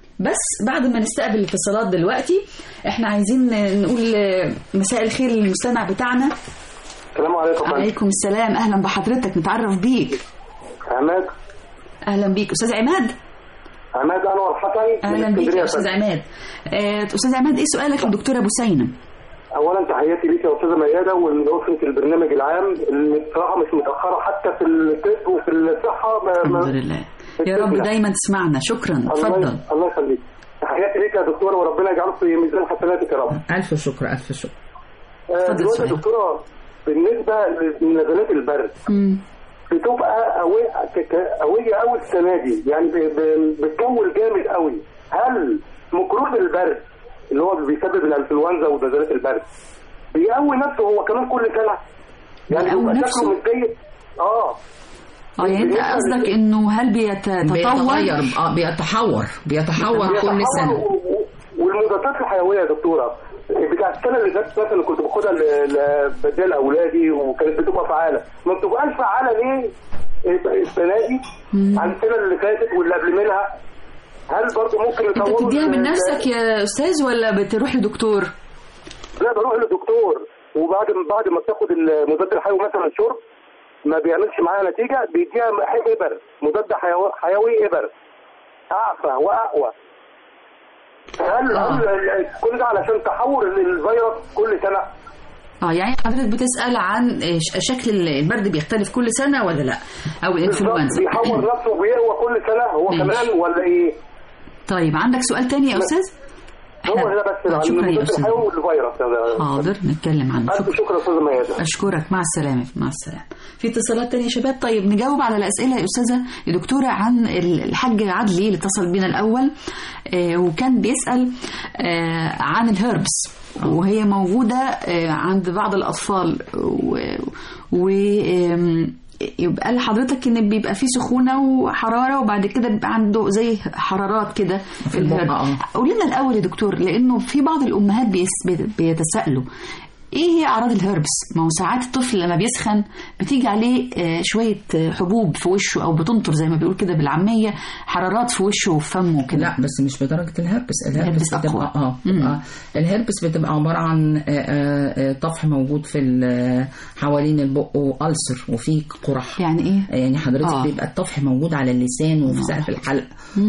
بس بعد ما نستقبل الاتصالات دلوقتي احنا عايزين نقول آه، مساء الخير للمستمع بتاعنا السلام عليكم فندم. عليكم السلام أهلا بحضرتك نتعرف بيك عماد أهلا بيك أستاذ عماد عماد انور حسن من أهلا بيك اسكندرية يا أستاذ فندم. عماد آه، أستاذ عماد إيه سؤالك للدكتورة بسينة اولا تحياتي ليك يا استاذه مياده ولاسره البرنامج العام اللي بصراحه مش متاخره حتى في الطب وفي الصحه ما- ما- الحمد لله يا رب دايما تسمعنا شكرا اتفضل الله الله يخليك تحياتي ليك يا دكتوره وربنا يجعله في ميزان حسناتك يا رب الف شكر الف شكر آه، اتفضل دلوقتي يا سؤال. دكتوره بالنسبه لنزلات البرد مم. بتبقى قوية قوية قوي السنة دي يعني ب- ب- بتجول جامد قوي هل ميكروب البرد اللي هو بيسبب الانفلونزا ونزلات البرد بيقوي نفسه هو كمان كل سنة يعني بيقوي بيبقى نفسه؟ شكله مش جيد اه اه يعني انت قصدك انه هل بيتطور بيتغير اه بيتحور بيتحور كل سنه و- و- والمضادات الحيويه يا دكتوره بتاع السنه اللي فاتت مثلا كنت باخدها ل- ل- بديها لاولادي وكانت بتبقى فعاله ما بتبقاش فعاله ليه السنه دي عن السنه اللي فاتت واللي قبل منها هل برضه ممكن انت يطوروا بتديها من ال- نفسك يا استاذ ولا بتروح لدكتور لا بروح للدكتور وبعد بعد ما بتاخد المضاد الحيوي مثلا شرب ما بيعملش معاها نتيجه بيديها ابر مضاد حيوي, حيوي ابر اعفى واقوى هل آه. هل كل ده علشان تحور الفيروس كل سنه اه يعني حضرتك بتسأل عن آه، ش- شكل البرد بيختلف كل سنة ولا لا او الانفلونزا بيحور نفسه وبيقوى كل سنه هو ماشي. كمان ولا ايه؟ طيب عندك سؤال تاني يا استاذ هو إحنا- ده بس آه، عن شكرا يا المضاد استاذ الحيوي والفيروس يا- حاضر نتكلم عنه الف شكرا شكرا يا استاذ ميادة اشكرك مع السلامه مع السلامه في اتصالات تانية يا شباب طيب نجاوب على الاسئله يا استاذه يا دكتوره عن الحاج عدلي اللي اتصل بينا الاول آه، وكان بيسال آه، عن الهربس وهي موجوده آه، عند بعض الاطفال و, و آم، يبقى لحضرتك ان بيبقى فيه سخونه وحراره وبعد كده بيبقى عنده زي حرارات كده في البق، الهرب آه. قولي لنا الاول يا دكتور لانه في بعض الامهات بيس- بيتساءلوا ايه هي اعراض الهربس ما هو ساعات الطفل لما بيسخن بتيجي عليه آه، شويه آه، حبوب في وشه او بتنطر زي ما بيقول كده بالعاميه حرارات في وشه وفي فمه كده لا بس مش بدرجه الهربس الهربس الهربس أقوى. بتبقى اه مم. بتبقى الهربس بتبقى عباره عن آه، آه، آه، طفح موجود في ال- حوالين البق والسر وفي قرح يعني ايه يعني حضرتك آه. آه. بيبقى الطفح موجود على اللسان وفي سقف الحلق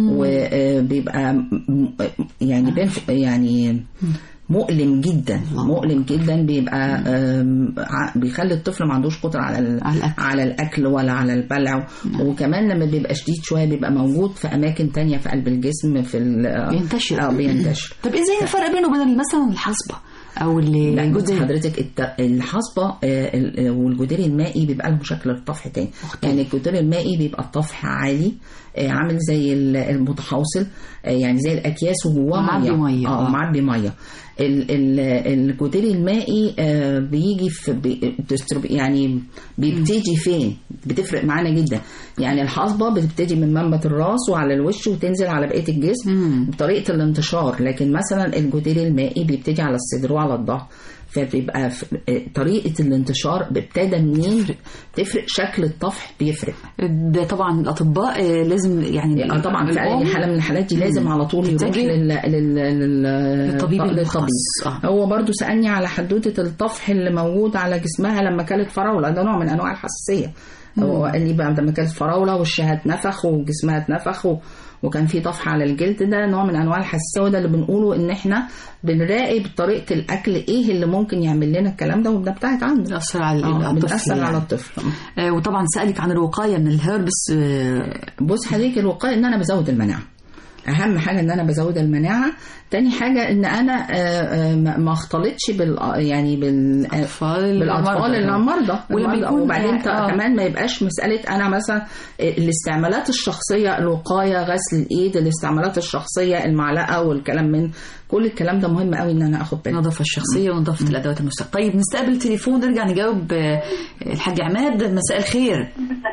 وبيبقى يعني بينف- يعني مؤلم جدا الله. مؤلم جدا بيبقى آم، ع- بيخلي الطفل ما عندوش قدره على ال- على الأكل. على الاكل ولا على البلع وكمان لما بيبقى شديد شويه بيبقى موجود في اماكن تانية في قلب الجسم في ال- بينتشر. اه بينتشر طب ازاي الفرق بينه وبين مثلا الحصبه او اللي لا بص جزء حضرتك الت- الحصبه آه، ال- آه، والجدير المائي بيبقى لهم شكل الطفح تاني يعني الجدير المائي بيبقى الطفح عالي آه، عامل زي ال- المتحوصل آه، يعني زي الاكياس وجواه معبي مية، اه آه. معبي ميه ال- ال- الجدير المائي آه، بيجي في بي- بتسترب- يعني بيبتدي فين بتفرق معانا جدا يعني الحصبه بتبتدي من منبت الراس وعلى الوش وتنزل على بقيه الجسم مم. بطريقه الانتشار لكن مثلا الجدير المائي بيبتدي على الصدر وعلى الظهر فبيبقى في- آه، طريقه الانتشار ابتدى منين تفرق شكل الطفح بيفرق ده طبعا الاطباء آه، لازم يعني آه طبعا في اي الأم حاله من الحالات دي لازم على طول يروح تتجه لل... لل... لل... للطبيب للطبيب المختص. آه. هو برضو سالني على حدوته الطفح اللي موجود على جسمها لما كانت فراوله ده نوع من انواع الحساسيه هو قال لي بقى لما كانت فراوله وشها اتنفخ وجسمها اتنفخ و... وكان في طفح على الجلد ده نوع من انواع الحساسيه وده اللي بنقوله ان احنا بنراقب طريقه الاكل ايه اللي ممكن يعمل لنا الكلام ده وبنبتعد عنه بتأثر على آه، الطفل بتاثر يعني. على الطفل آه، وطبعا سألك عن الوقاية من الهربس آه، بص حضرتك الوقايه ان انا بزود المناعه اهم حاجه ان انا بزود المناعه تاني حاجه ان انا آه، آه، ما ما اختلطش بال يعني بال أطفال بالاطفال المرضى. اللي هم مرضى ولما المرضى. يكون وبعدين يعني- آه. كمان ما يبقاش مساله انا مثلا الاستعمالات الشخصيه الوقايه غسل الايد الاستعمالات الشخصيه المعلقه والكلام من كل الكلام ده مهم قوي ان انا اخد بالي النظافة الشخصية ونظافة الأدوات المستخدمة طيب نستقبل تليفون نرجع نجاوب آه، الحاج عماد مساء الخير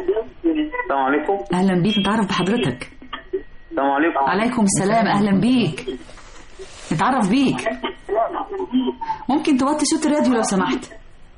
السلام عليكم أهلا بيك نتعرف بحضرتك السلام عليكم عليكم السلام أهلا بيك نتعرف بيك ممكن توطي صوت الراديو لو سمحت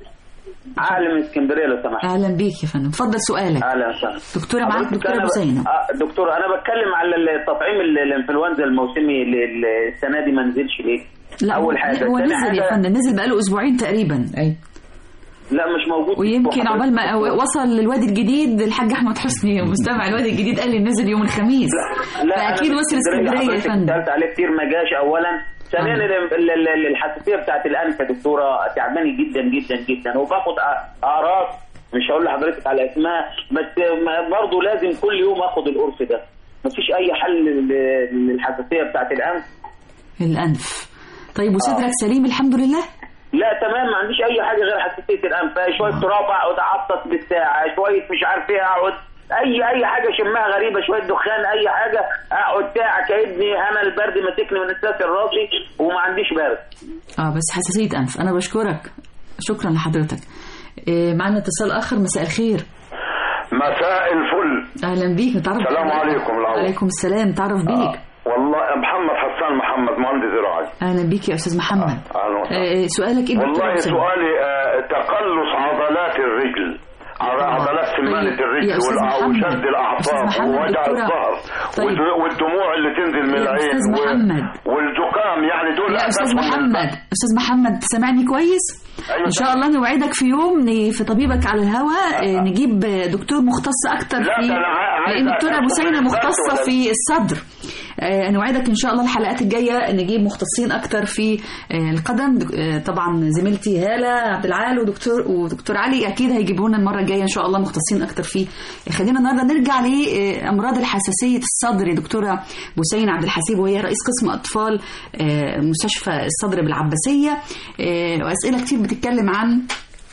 عقل من اسكندريه لو سمحت أهلا بيك يا فندم اتفضل سؤالك اهلا وسهلا دكتورة معاك حضرتك دكتورة أنا أبو ب- زينب آه، دكتور انا بتكلم على التطعيم ال- الانفلونزا الموسمي ال- ال- السنه دي ما نزلش ليه لا اول هو- حاجه هو تاني نزل يا حاجة- فندم نزل بقاله أسبوعين تقريبا ايوه لا مش موجود ويمكن حضرتك- عقبال ما وصل للوادي الجديد الحاج احمد حسني مستمع الوادي الجديد قال لي نزل يوم الخميس لا فاكيد أنا وصل من اسكندريه يا حضرتك فندم سالت عليه كتير ما جاش اولا ثانيا ال- ال- ال- الحساسيه بتاعت الانف يا دكتوره تعباني جدا جدا جدا وباخد أ- اعراض مش هقول لحضرتك على اسمها بس ما- برضه لازم كل يوم اخد القرص ده مفيش اي حل لل- للحساسيه بتاعت الانف الانف طيب وصدرك سليم الحمد لله لا تمام ما عنديش اي حاجه غير حساسيه الانف شويه تراب اقعد اعطس بالساعه شويه مش عارف ايه اقعد اي اي حاجه شمها غريبه شويه دخان اي حاجه اقعد ساعه كاني انا البرد ماسكني من اساس راسي وما عنديش برد اه بس حساسيه انف انا بشكرك شكرا لحضرتك إيه معنا اتصال اخر مساء الخير مساء الفل اهلا بيك نتعرف السلام بيك. عليكم الأول. عليكم السلام نتعرف بيك والله محمد حسان محمد مهندس زراعي اهلا بيك يا استاذ محمد أهلا وسهلا آه، سؤالك ايه دكتور والله حسين؟ سؤالي آه، تقلص عضلات الرجل ع- عضلات سمانة طيب، يا الرجل أستاذ والع- محمد. وشد أستاذ الأعصاب محمد، ووجع دكتورة. الظهر طيب. والد- والدموع اللي تنزل من يا العين أستاذ و- محمد. والزكام يعني دول يا استاذ أساسهم محمد استاذ محمد سامعني كويس أيوة ان شاء الله نوعدك في يوم ن- في طبيبك على الهواء آه، نجيب آه، دكتور مختص اكتر لا، في ده أنا عا- عايز لان دكتوره أدخل بوسينه في البحث مختصه ولا- في الصدر آه، نوعدك ان شاء الله الحلقات الجايه نجيب مختصين اكتر في آه، القدم دك- آه، طبعا زميلتي هاله عبد العال ودكتور ودكتور علي اكيد هيجيبوا لنا المره الجايه ان شاء الله مختصين اكتر في خلينا النهارده نرجع لامراض الحساسيه الصدر يا دكتوره بوسين عبد الحسيب وهي رئيس قسم اطفال آه، مستشفى الصدر بالعباسيه آه، واسئله كتير بتتكلم عن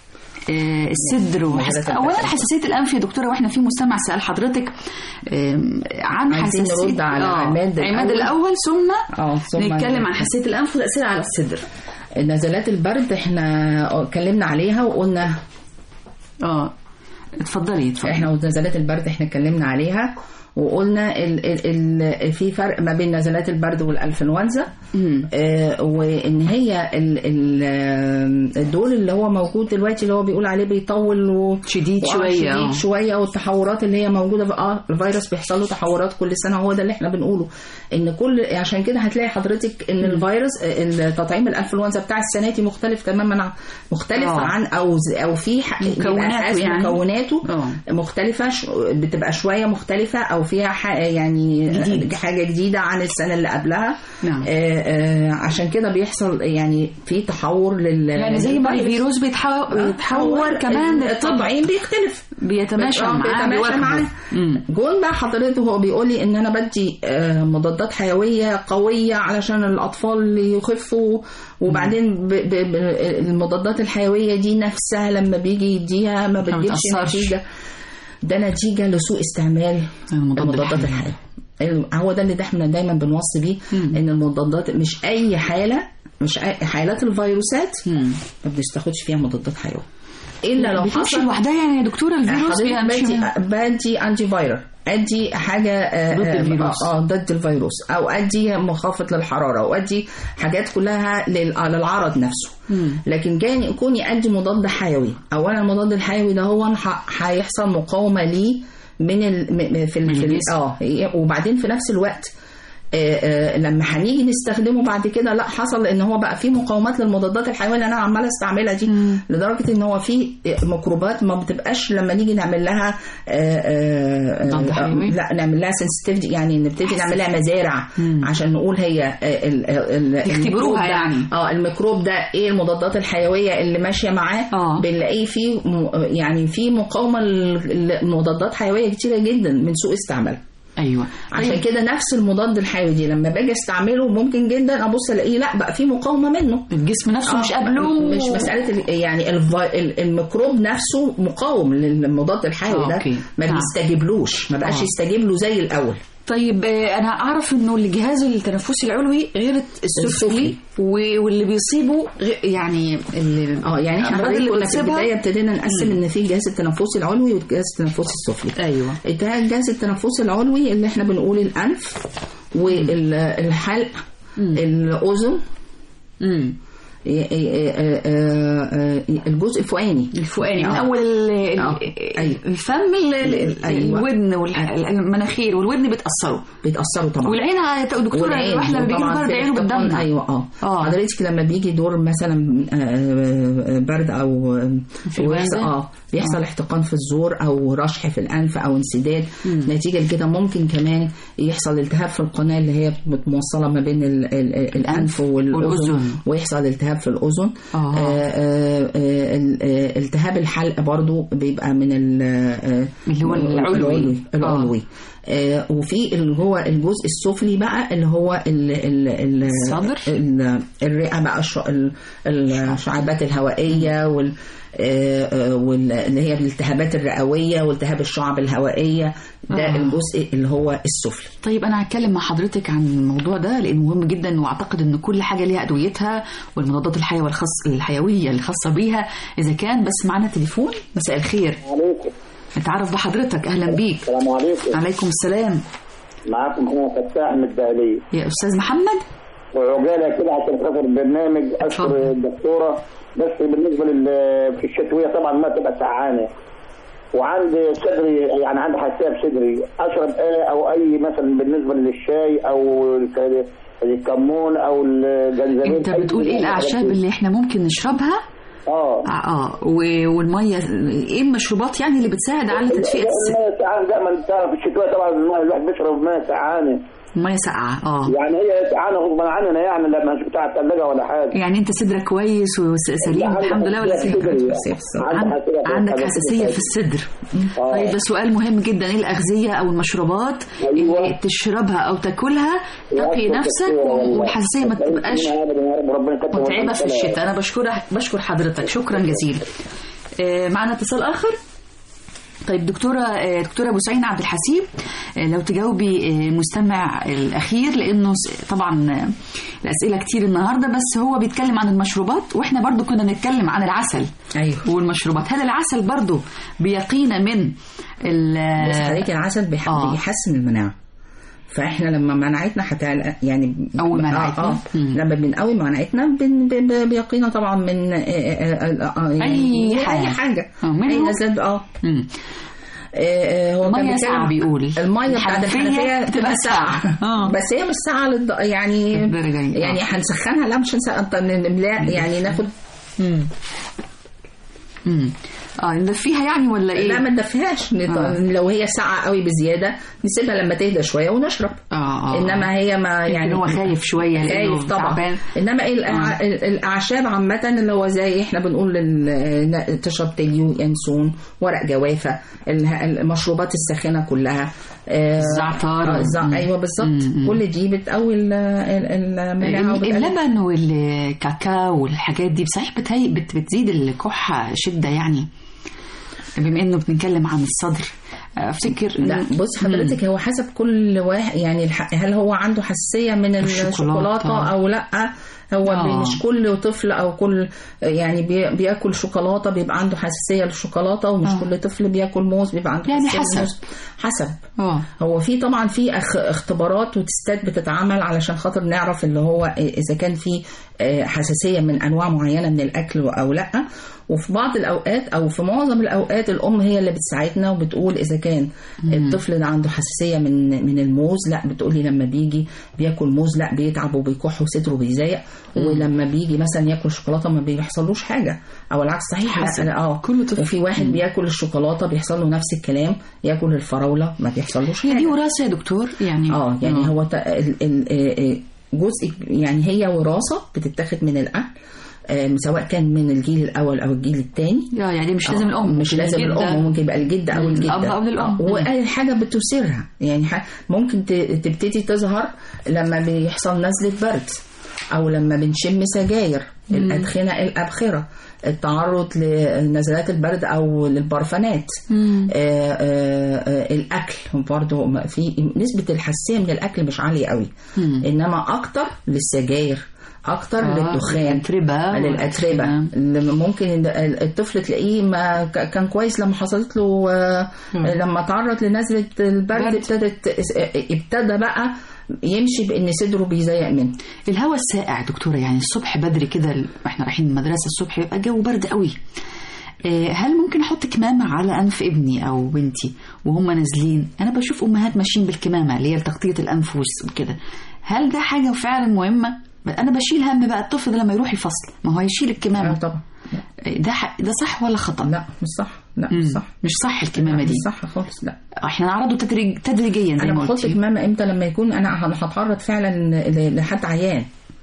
آه، الصدر وحس... مجالات اولا البشرة. حساسيه الانف يا دكتوره واحنا في مستمع سال حضرتك آم، عن عايزين حساسيه نرد على آه، عماد عماد الأول. الاول ثم اه ثم نتكلم عن حساسيه الانف وتاثيرها على الصدر نزلات البرد احنا اتكلمنا عليها وقلنا اه اتفضلي اتفضلي احنا نزلات البرد احنا اتكلمنا عليها وقلنا ال ال ال في فرق ما بين نزلات البرد والانفلونزا مم. آه وان هي ال ال آه، الدور اللي هو موجود دلوقتي اللي هو بيقول عليه بيطول و شديد وآه شويه آه. شديد شويه والتحورات اللي هي موجوده في اه الفيروس بيحصل له تحورات كل سنه هو ده اللي احنا بنقوله ان كل عشان كده هتلاقي حضرتك ان الفيروس آه، التطعيم الانفلونزا بتاع السنه دي مختلف تماما عن مختلف آه. عن او ز- او في ح- مكوناته بيبقى أساس يعني. مكوناته آه. مختلفه ش- بتبقى شويه مختلفه او فيها ح- يعني جديد. حاجه جديده عن السنه اللي قبلها نعم. آه، آه، عشان كده بيحصل يعني في تحور لل يعني زي ما للفيروس. الفيروس بيتحو- بيتحور كمان الطبيعين بيختلف بيتماشى آه، معاه بيتماشى بيواكبه. معاه مم. جون بقى حضرته هو بيقول لي ان انا بدي آه، مضادات حيويه قويه علشان الاطفال يخفوا وبعدين ب ب ب المضادات الحيويه دي نفسها لما بيجي يديها ما بتجيبش بتأثرش. نتيجه ده نتيجه لسوء استعمال المضاد المضادات الحيوي. الحيويه ال- هو ده اللي احنا دايما بنوصي بيه مم. ان المضادات مش اي حاله مش أي حالات الفيروسات مم. ما بنستخدش فيها مضادات حيويه الا لو بتمشي حصل لوحدها يعني يا دكتوره الفيروس حضرتك بيمشي بدي بدي انتي فايرال ادي حاجه آه، ضد آه، الفيروس. اه ضد الفيروس او ادي مخافض للحراره وادي حاجات كلها لل- آه، للعرض نفسه مم. لكن جاني كوني ادي مضاد حيوي اولا المضاد الحيوي ده هو ح- هيحصل مقاومه ليه من ال... م- م- في ال... من في ال... الجسم. اه وبعدين في نفس الوقت آه، آه، لما هنيجي نستخدمه بعد كده لا حصل ان هو بقى في مقاومات للمضادات الحيويه اللي انا عماله استعملها دي مم. لدرجه ان هو في ميكروبات ما بتبقاش لما نيجي نعمل لها آه، آه، مضاد آه، حيوي؟ لا نعمل لها سنسيتيفيتي يعني نبتدي نعمل لها مزارع مم. عشان نقول هي آه، ال- ال- ال- تختبروها الميكروب ده- يعني. اه الميكروب ده ايه المضادات الحيويه اللي ماشيه معاه آه. بنلاقيه فيه م- يعني في مقاومه ل- لمضادات حيويه كتيره جدا من سوء استعمالها ايوه عشان طيب. كده نفس المضاد الحيوي دي لما باجي استعمله ممكن جدا ابص الاقيه لا بقى في مقاومه منه الجسم نفسه مش آه، قابله مش مساله ال- يعني الفي- ال- الميكروب نفسه مقاوم للمضاد الحيوي آه، ده أوكي. ما نعم. بيستجيبلوش ما بقاش آه. يستجيب له زي الاول طيب آه، انا اعرف انه الجهاز التنفسي العلوي غير السفلي السفلي. و- واللي بيصيبه غ- يعني اللي اه يعني احنا الأمراض حضرتك اللي كنا في بتصيبها- البدايه ابتدينا نقسم ان في الجهاز التنفسي العلوي والجهاز التنفسي السفلي ايوه ده الجهاز التنفسي العلوي اللي احنا بنقول الانف والحلق الاذن امم الجزء الفوقاني الفوقاني من آه. اول ال- ال- آه. أيوة. الفم ال- ال- أيوة. الودن والمناخير والودن بيتاثروا بيتاثروا طبعا والعين هت- دكتوره والعين الواحد لما بيجي له طبعاً برد في عينه الاحتقان، بتدمع ايوه اه آه. حضرتك لما بيجي دور مثلا آه، آه، برد او في ويحصل الوزن؟ اه بيحصل احتقان في الزور او رشح في الانف او انسداد نتيجه لكده ممكن كمان يحصل التهاب في القناه اللي هي متوصله ما بين ال- ال- الانف والاذن والأذن. ويحصل التهاب في الاذن آه. آه، آه، آه، ال- آه، التهاب الحلق برضو بيبقى من ال- آه، اللي هو العلوي. العلوي, آه. العلوي. آه، وفي اللي هو الجزء السفلي بقى اللي هو ال ال ال الصدر؟ ال- الرئه بقى الش- ال- الشعابات الهوائيه وال آه، آه، وال- اللي هي الالتهابات الرئويه والتهاب الشعب الهوائيه ده آه. الجزء اللي هو السفلي طيب انا هتكلم مع حضرتك عن الموضوع ده لانه مهم جدا واعتقد ان كل حاجه ليها ادويتها والمضادات الحيويه الخاص الحيويه الخاصه بيها اذا كان بس معانا تليفون مساء الخير عليكم نتعرف بحضرتك اهلا بيك السلام عليكم عليكم السلام معاكم محمد فتاح من الدهلية يا استاذ محمد وعجالة كده عشان خاطر البرنامج اتفضل. أشكر الدكتورة بس بالنسبة لل في الشتوية طبعا ما تبقى سعانة وعندي صدري يعني عندي حساسية في صدري أشرب إيه أو أي مثلا بالنسبة للشاي أو الك- الكمون أو الجنزبيل انت أي بتقول ايه حاجة الاعشاب كده. اللي احنا ممكن نشربها اه اه و- والميه ايه المشروبات يعني اللي بتساعد على تدفئه الس- المية سعانة دايما تعرف في الشتوية طبعا المية الواحد بيشرب مية سعانة الميه ساقعه اه يعني هي سعانة غصبا عننا يعني لما مش بتاع الثلاجة ولا حاجة يعني انت صدرك كويس وسليم لا، الحمد لله ولا عندي في حساسية في عن- الصدر. عندي عندك حساسية حساسيه في في الصدر آه. طيب ده سؤال مهم جدا ايه الاغذيه او المشروبات أيوة. اللي تشربها او تاكلها تقي نفسك والحساسيه ما تبقاش متعبه في الشتاء انا بشكر بشكر حضرتك شكرا جزيلا آه، معنا اتصال اخر طيب دكتورة آه، دكتورة بوسعين عبد الحسيب آه، لو تجاوبي آه، مستمع الأخير لأنه س- طبعا آه، الأسئلة كتير النهاردة بس هو بيتكلم عن المشروبات وإحنا برضو كنا نتكلم عن العسل ايوه والمشروبات هل العسل برضو بيقينا من ال- بس حضرتك العسل بيح... آه. بيحسن المناعه فاحنا لما مناعتنا هتعلى يعني أول مناعتنا. آه آه مم. لما بنقوي مناعتنا بن... ب- بيقينا طبعا من آه آه آه آه يعني أي حاجة. اي حاجه آه، منهم؟ اي نزلات اه مم. آه، آه، هو كان مية بيتكلم- ساقعة بيقول. الميه بتاعت الحنفية الحنفيه بتبقى بتبقى ساقعة. ساقعه آه. بس هي مش ساقعه للد... يعني للدرجة دي. آه. يعني هنسخنها لا مش هنسخن نملاها يعني ناخد مم. مم. اه ندفيها يعني ولا ايه؟ لا ما ندفيهاش نط- آه. لو هي ساقعه قوي بزياده نسيبها لما تهدى شويه ونشرب اه اه انما هي ما يعني يعني هو خايف شويه لأنه خايف طبعا تعبان. انما الأع- ال- الاعشاب عامه اللي هو زي احنا بنقول لل- تشرب تليو ينسون ورق جوافه ال- المشروبات الساخنه كلها آه، الزعتر. آه، الزع- مم. ايوه بالظبط مم. كل دي بتقوي ال- ال- المناعه ال- وبتقلل- اللبن والكاكاو والحاجات دي صحيح بتهي بت بتزيد الكحة شدة يعني بما انه بنتكلم عن الصدر افتكر إن- لا بص حضرتك هو حسب كل واحد يعني الح- هل هو عنده حساسيه من الشوكولاتة. الشوكولاته او لا هو آه. مش كل طفل او كل يعني بي- بياكل شوكولاته بيبقى عنده حساسيه للشوكولاته ومش آه. كل طفل بياكل موز بيبقى عنده يعني حساسيه حسب. للموز. حسب اه هو في طبعا في أخ- اختبارات وتستات بتتعمل علشان خاطر نعرف اللي هو اذا كان في آه، حساسيه من انواع معينه من الاكل او لا وفي بعض الاوقات او في معظم الاوقات الام هي اللي بتساعدنا وبتقول اذا كان الطفل ده عنده حساسيه من من الموز لا بتقولي لما بيجي بياكل موز لا بيتعب وبيكح وصدره بيضايق ولما بيجي مثلا ياكل شوكولاته ما بيحصلوش حاجه او العكس صحيح حسب. لا اه كل طفل. وفي واحد بياكل الشوكولاته بيحصل له نفس الكلام ياكل الفراوله ما بيحصلوش هي حاجه دي وراثة يا دكتور يعني اه يعني هو تا- ال- ال- آه، آه، جزء يعني هي وراثه بتتاخد من الاهل آه، سواء كان من الجيل الاول او الجيل الثاني اه يعني مش لازم الام مش ممكن لازم الجدة. الام ممكن يبقى الجد او الجده الأب أو الأم. وحاجه بتثيرها يعني ح- ممكن ت- تبتدي تظهر لما بيحصل نزله برد او لما بنشم سجاير الادخنه الابخره التعرض لنزلات البرد او للبرفانات مم. آه، آه، آه، الاكل برضو ما- في نسبه الحساسيه من الاكل مش عاليه قوي مم. انما اكتر للسجاير اكتر آه، للدخان للأتربة للاتربه والأدخنة. اللي ممكن ال- الطفل تلاقيه ما ك- كان كويس لما حصلت له آه، لما تعرض لنزله البرد برد. ابتدت ابتدى بقى يمشي بان صدره بيضيق منه الهواء الساقع دكتورة يعني الصبح بدري كده ال- واحنا رايحين المدرسة الصبح يبقى الجو برد قوي آه، هل ممكن احط كمامة على انف ابني او بنتي وهم نازلين انا بشوف امهات ماشيين بالكمامة اللي هي تغطية الانف وكده هل ده حاجة فعلا مهمة انا بشيل هم بقى الطفل ده لما يروح الفصل ما هو هيشيل اه الكمامة طبعا ده ح- ده صح ولا خطأ لا مش صح لا مم. مش صح مش صح الكمامة مش دي صح خالص لا احنا نعرضه تدريج تدريجيا زي انا ما بحط قلتي كمامه امتى لما يكون انا هن- هتعرض فعلا ل- لحد عيان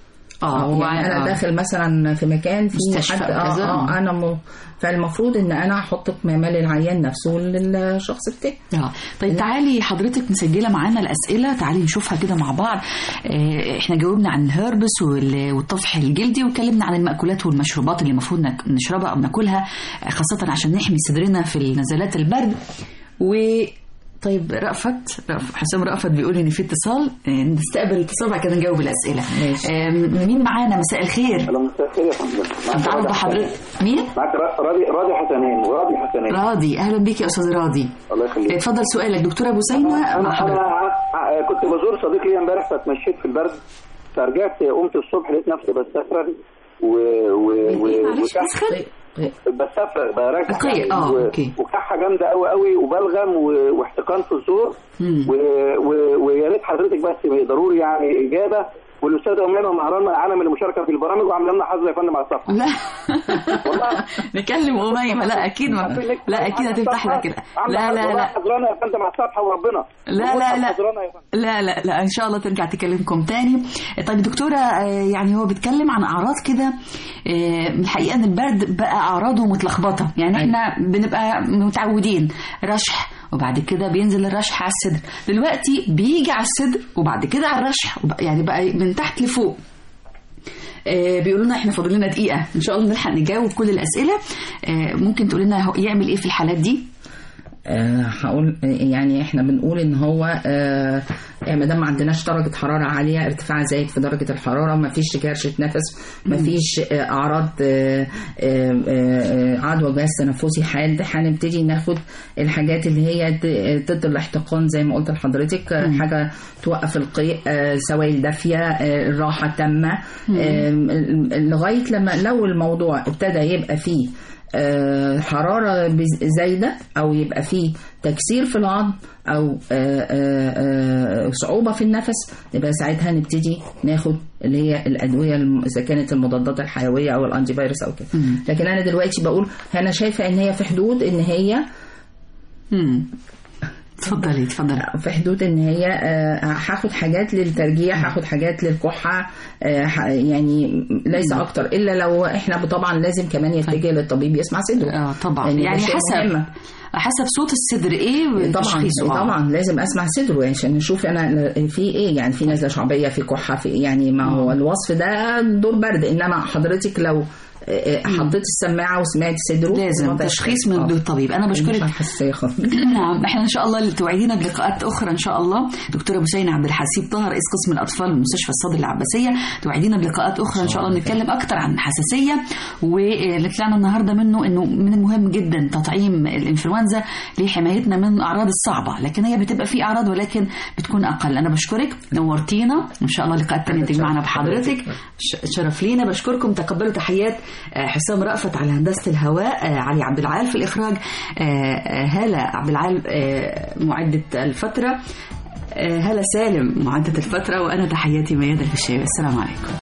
اه هو يعني انا آه. داخل مثلا في مكان في مستشفى حد أو اه, كذا. آه انا م... فالمفروض ان انا احط كمامه للعيان نفسه وللشخص التاني اه طيب تعالي حضرتك مسجله معانا الاسئله تعالي نشوفها كده مع بعض آه، احنا جاوبنا عن الهربس وال- والطفح الجلدي واتكلمنا عن المأكولات والمشروبات اللي المفروض نك- نشربها او ناكلها آه، خاصه عشان نحمي صدرنا في نزلات البرد و طيب رأفت رأف- حسام رأفت بيقول ان في اتصال آه، نستقبل الاتصال بعد كده نجاوب الاسئله ماشي. آه، مين معانا مساء الخير الو مساء الخير يا فندم معك نتعرف راضي بحضرتك حسنين. مين معك را- راضي راضي حسنين راضي حسنين راضي اهلا بيك يا استاذ راضي الله يخليك اتفضل سؤالك دكتوره بوسينه انا مع انا حضرتك ع- كنت بزور صديق لي امبارح فتمشيت في البرد فرجعت قمت الصبح لقيت نفسي بستفرغ و و و إيه، معلش وكح- اسخن بستفرغ براجع أوكي، آه، و- أوكي. وكحه جامده قوي قوي وبلغم و- واحتقان في الزور مم. و- و- ويا ريت حضرتك بس ضروري يعني اجابه والاستاذه اميمه مهران عالم المشاركه في البرامج وعامله لنا حظ يا فندم على الصفحه لا والله نكلم أميمة لا أكيد ما لا أكيد هتفتح لك لا لا لا حضرانا يا فندم على الصفحه وربنا لا لا لا حضرانا يا فندم لا لا لا ان شاء الله ترجع تكلمكم تاني طيب دكتوره آه، يعني هو بيتكلم عن اعراض كده آه، الحقيقه ان البرد بقى اعراضه متلخبطه يعني احنا بنبقى متعودين رشح وبعد كده بينزل الرشح على الصدر دلوقتي بيجي على الصدر وبعد كده على الرشح وب- يعني بقى من تحت لفوق آه، بيقولوا لنا احنا فاضل لنا دقيقه ان شاء الله نلحق نجاوب كل الاسئله آه، ممكن تقول لنا هو يعمل ايه في الحالات دي آه، هقول يعني احنا بنقول ان هو آه، ما دام ما عندناش درجه حراره عاليه ارتفاع زايد في درجه الحراره ما فيش كرشه نفس ما فيش آه، اعراض آه، آه، آه، عدوى جهاز تنفسي حاد هنبتدي ناخد الحاجات اللي هي د- ضد الاحتقان زي ما قلت لحضرتك آه، حاجه توقف القيء آه، سوائل دافيه آه، الراحه تامه آه، لغايه لما لو الموضوع ابتدى يبقى فيه آه، حرارة بز- زايدة أو يبقى فيه تكسير في العظم أو آه، آه، آه، صعوبة في النفس يبقى ساعتها نبتدي ناخد اللي هي الأدوية الم- إذا كانت المضادات الحيوية أو الأنتي فيروس أو كده لكن أنا دلوقتي بقول أنا شايفة إن هي في حدود إن هي امم اتفضلي اتفضلي في حدود ان هي آه، هاخد حاجات للترجيع هاخد حاجات للكحه آه، ح- يعني ليس اكتر الا لو احنا طبعا لازم كمان يتجه للطبيب يسمع صدره اه طبعا لأن ده يعني شيء حسب مهم. حسب صوت الصدر ايه طبعا وتشخيصه. آه. طبعا لازم اسمع صدره يعني عشان نشوف انا في ايه يعني في نزله شعبيه في كحه في يعني ما هو الوصف ده دور برد انما حضرتك لو آه، آه، حطيت السماعه وسمعت صدره لازم الوضع تشخيص يختلف. من آه. الطبيب انا مش بشكرك حساسيه خالص نعم احنا ان شاء الله اللي توعدينا بلقاءات اخرى ان شاء الله دكتوره بوسينه عبد الحسيب طه رئيس قسم الاطفال بمستشفى الصدر العباسيه توعدينا بلقاءات اخرى ان شاء الله نتكلم اكتر عن الحساسيه واللي طلعنا النهارده منه انه من المهم جدا تطعيم الانفلونزا لحمايتنا من الاعراض الصعبه لكن هي بتبقى في اعراض ولكن بتكون اقل انا بشكرك نورتينا ان شاء الله لقاءات تانية تجمعنا بحضرتك ش- شرف لينا بشكركم تقبلوا تحيات آه، حسام رأفت على هندسه الهواء آه، علي عبد العال في الاخراج آه، آه، هاله عبد العال آه، معده الفتره آه، هاله سالم معده الفتره وانا تحياتي ميادة الفيشاوي السلام عليكم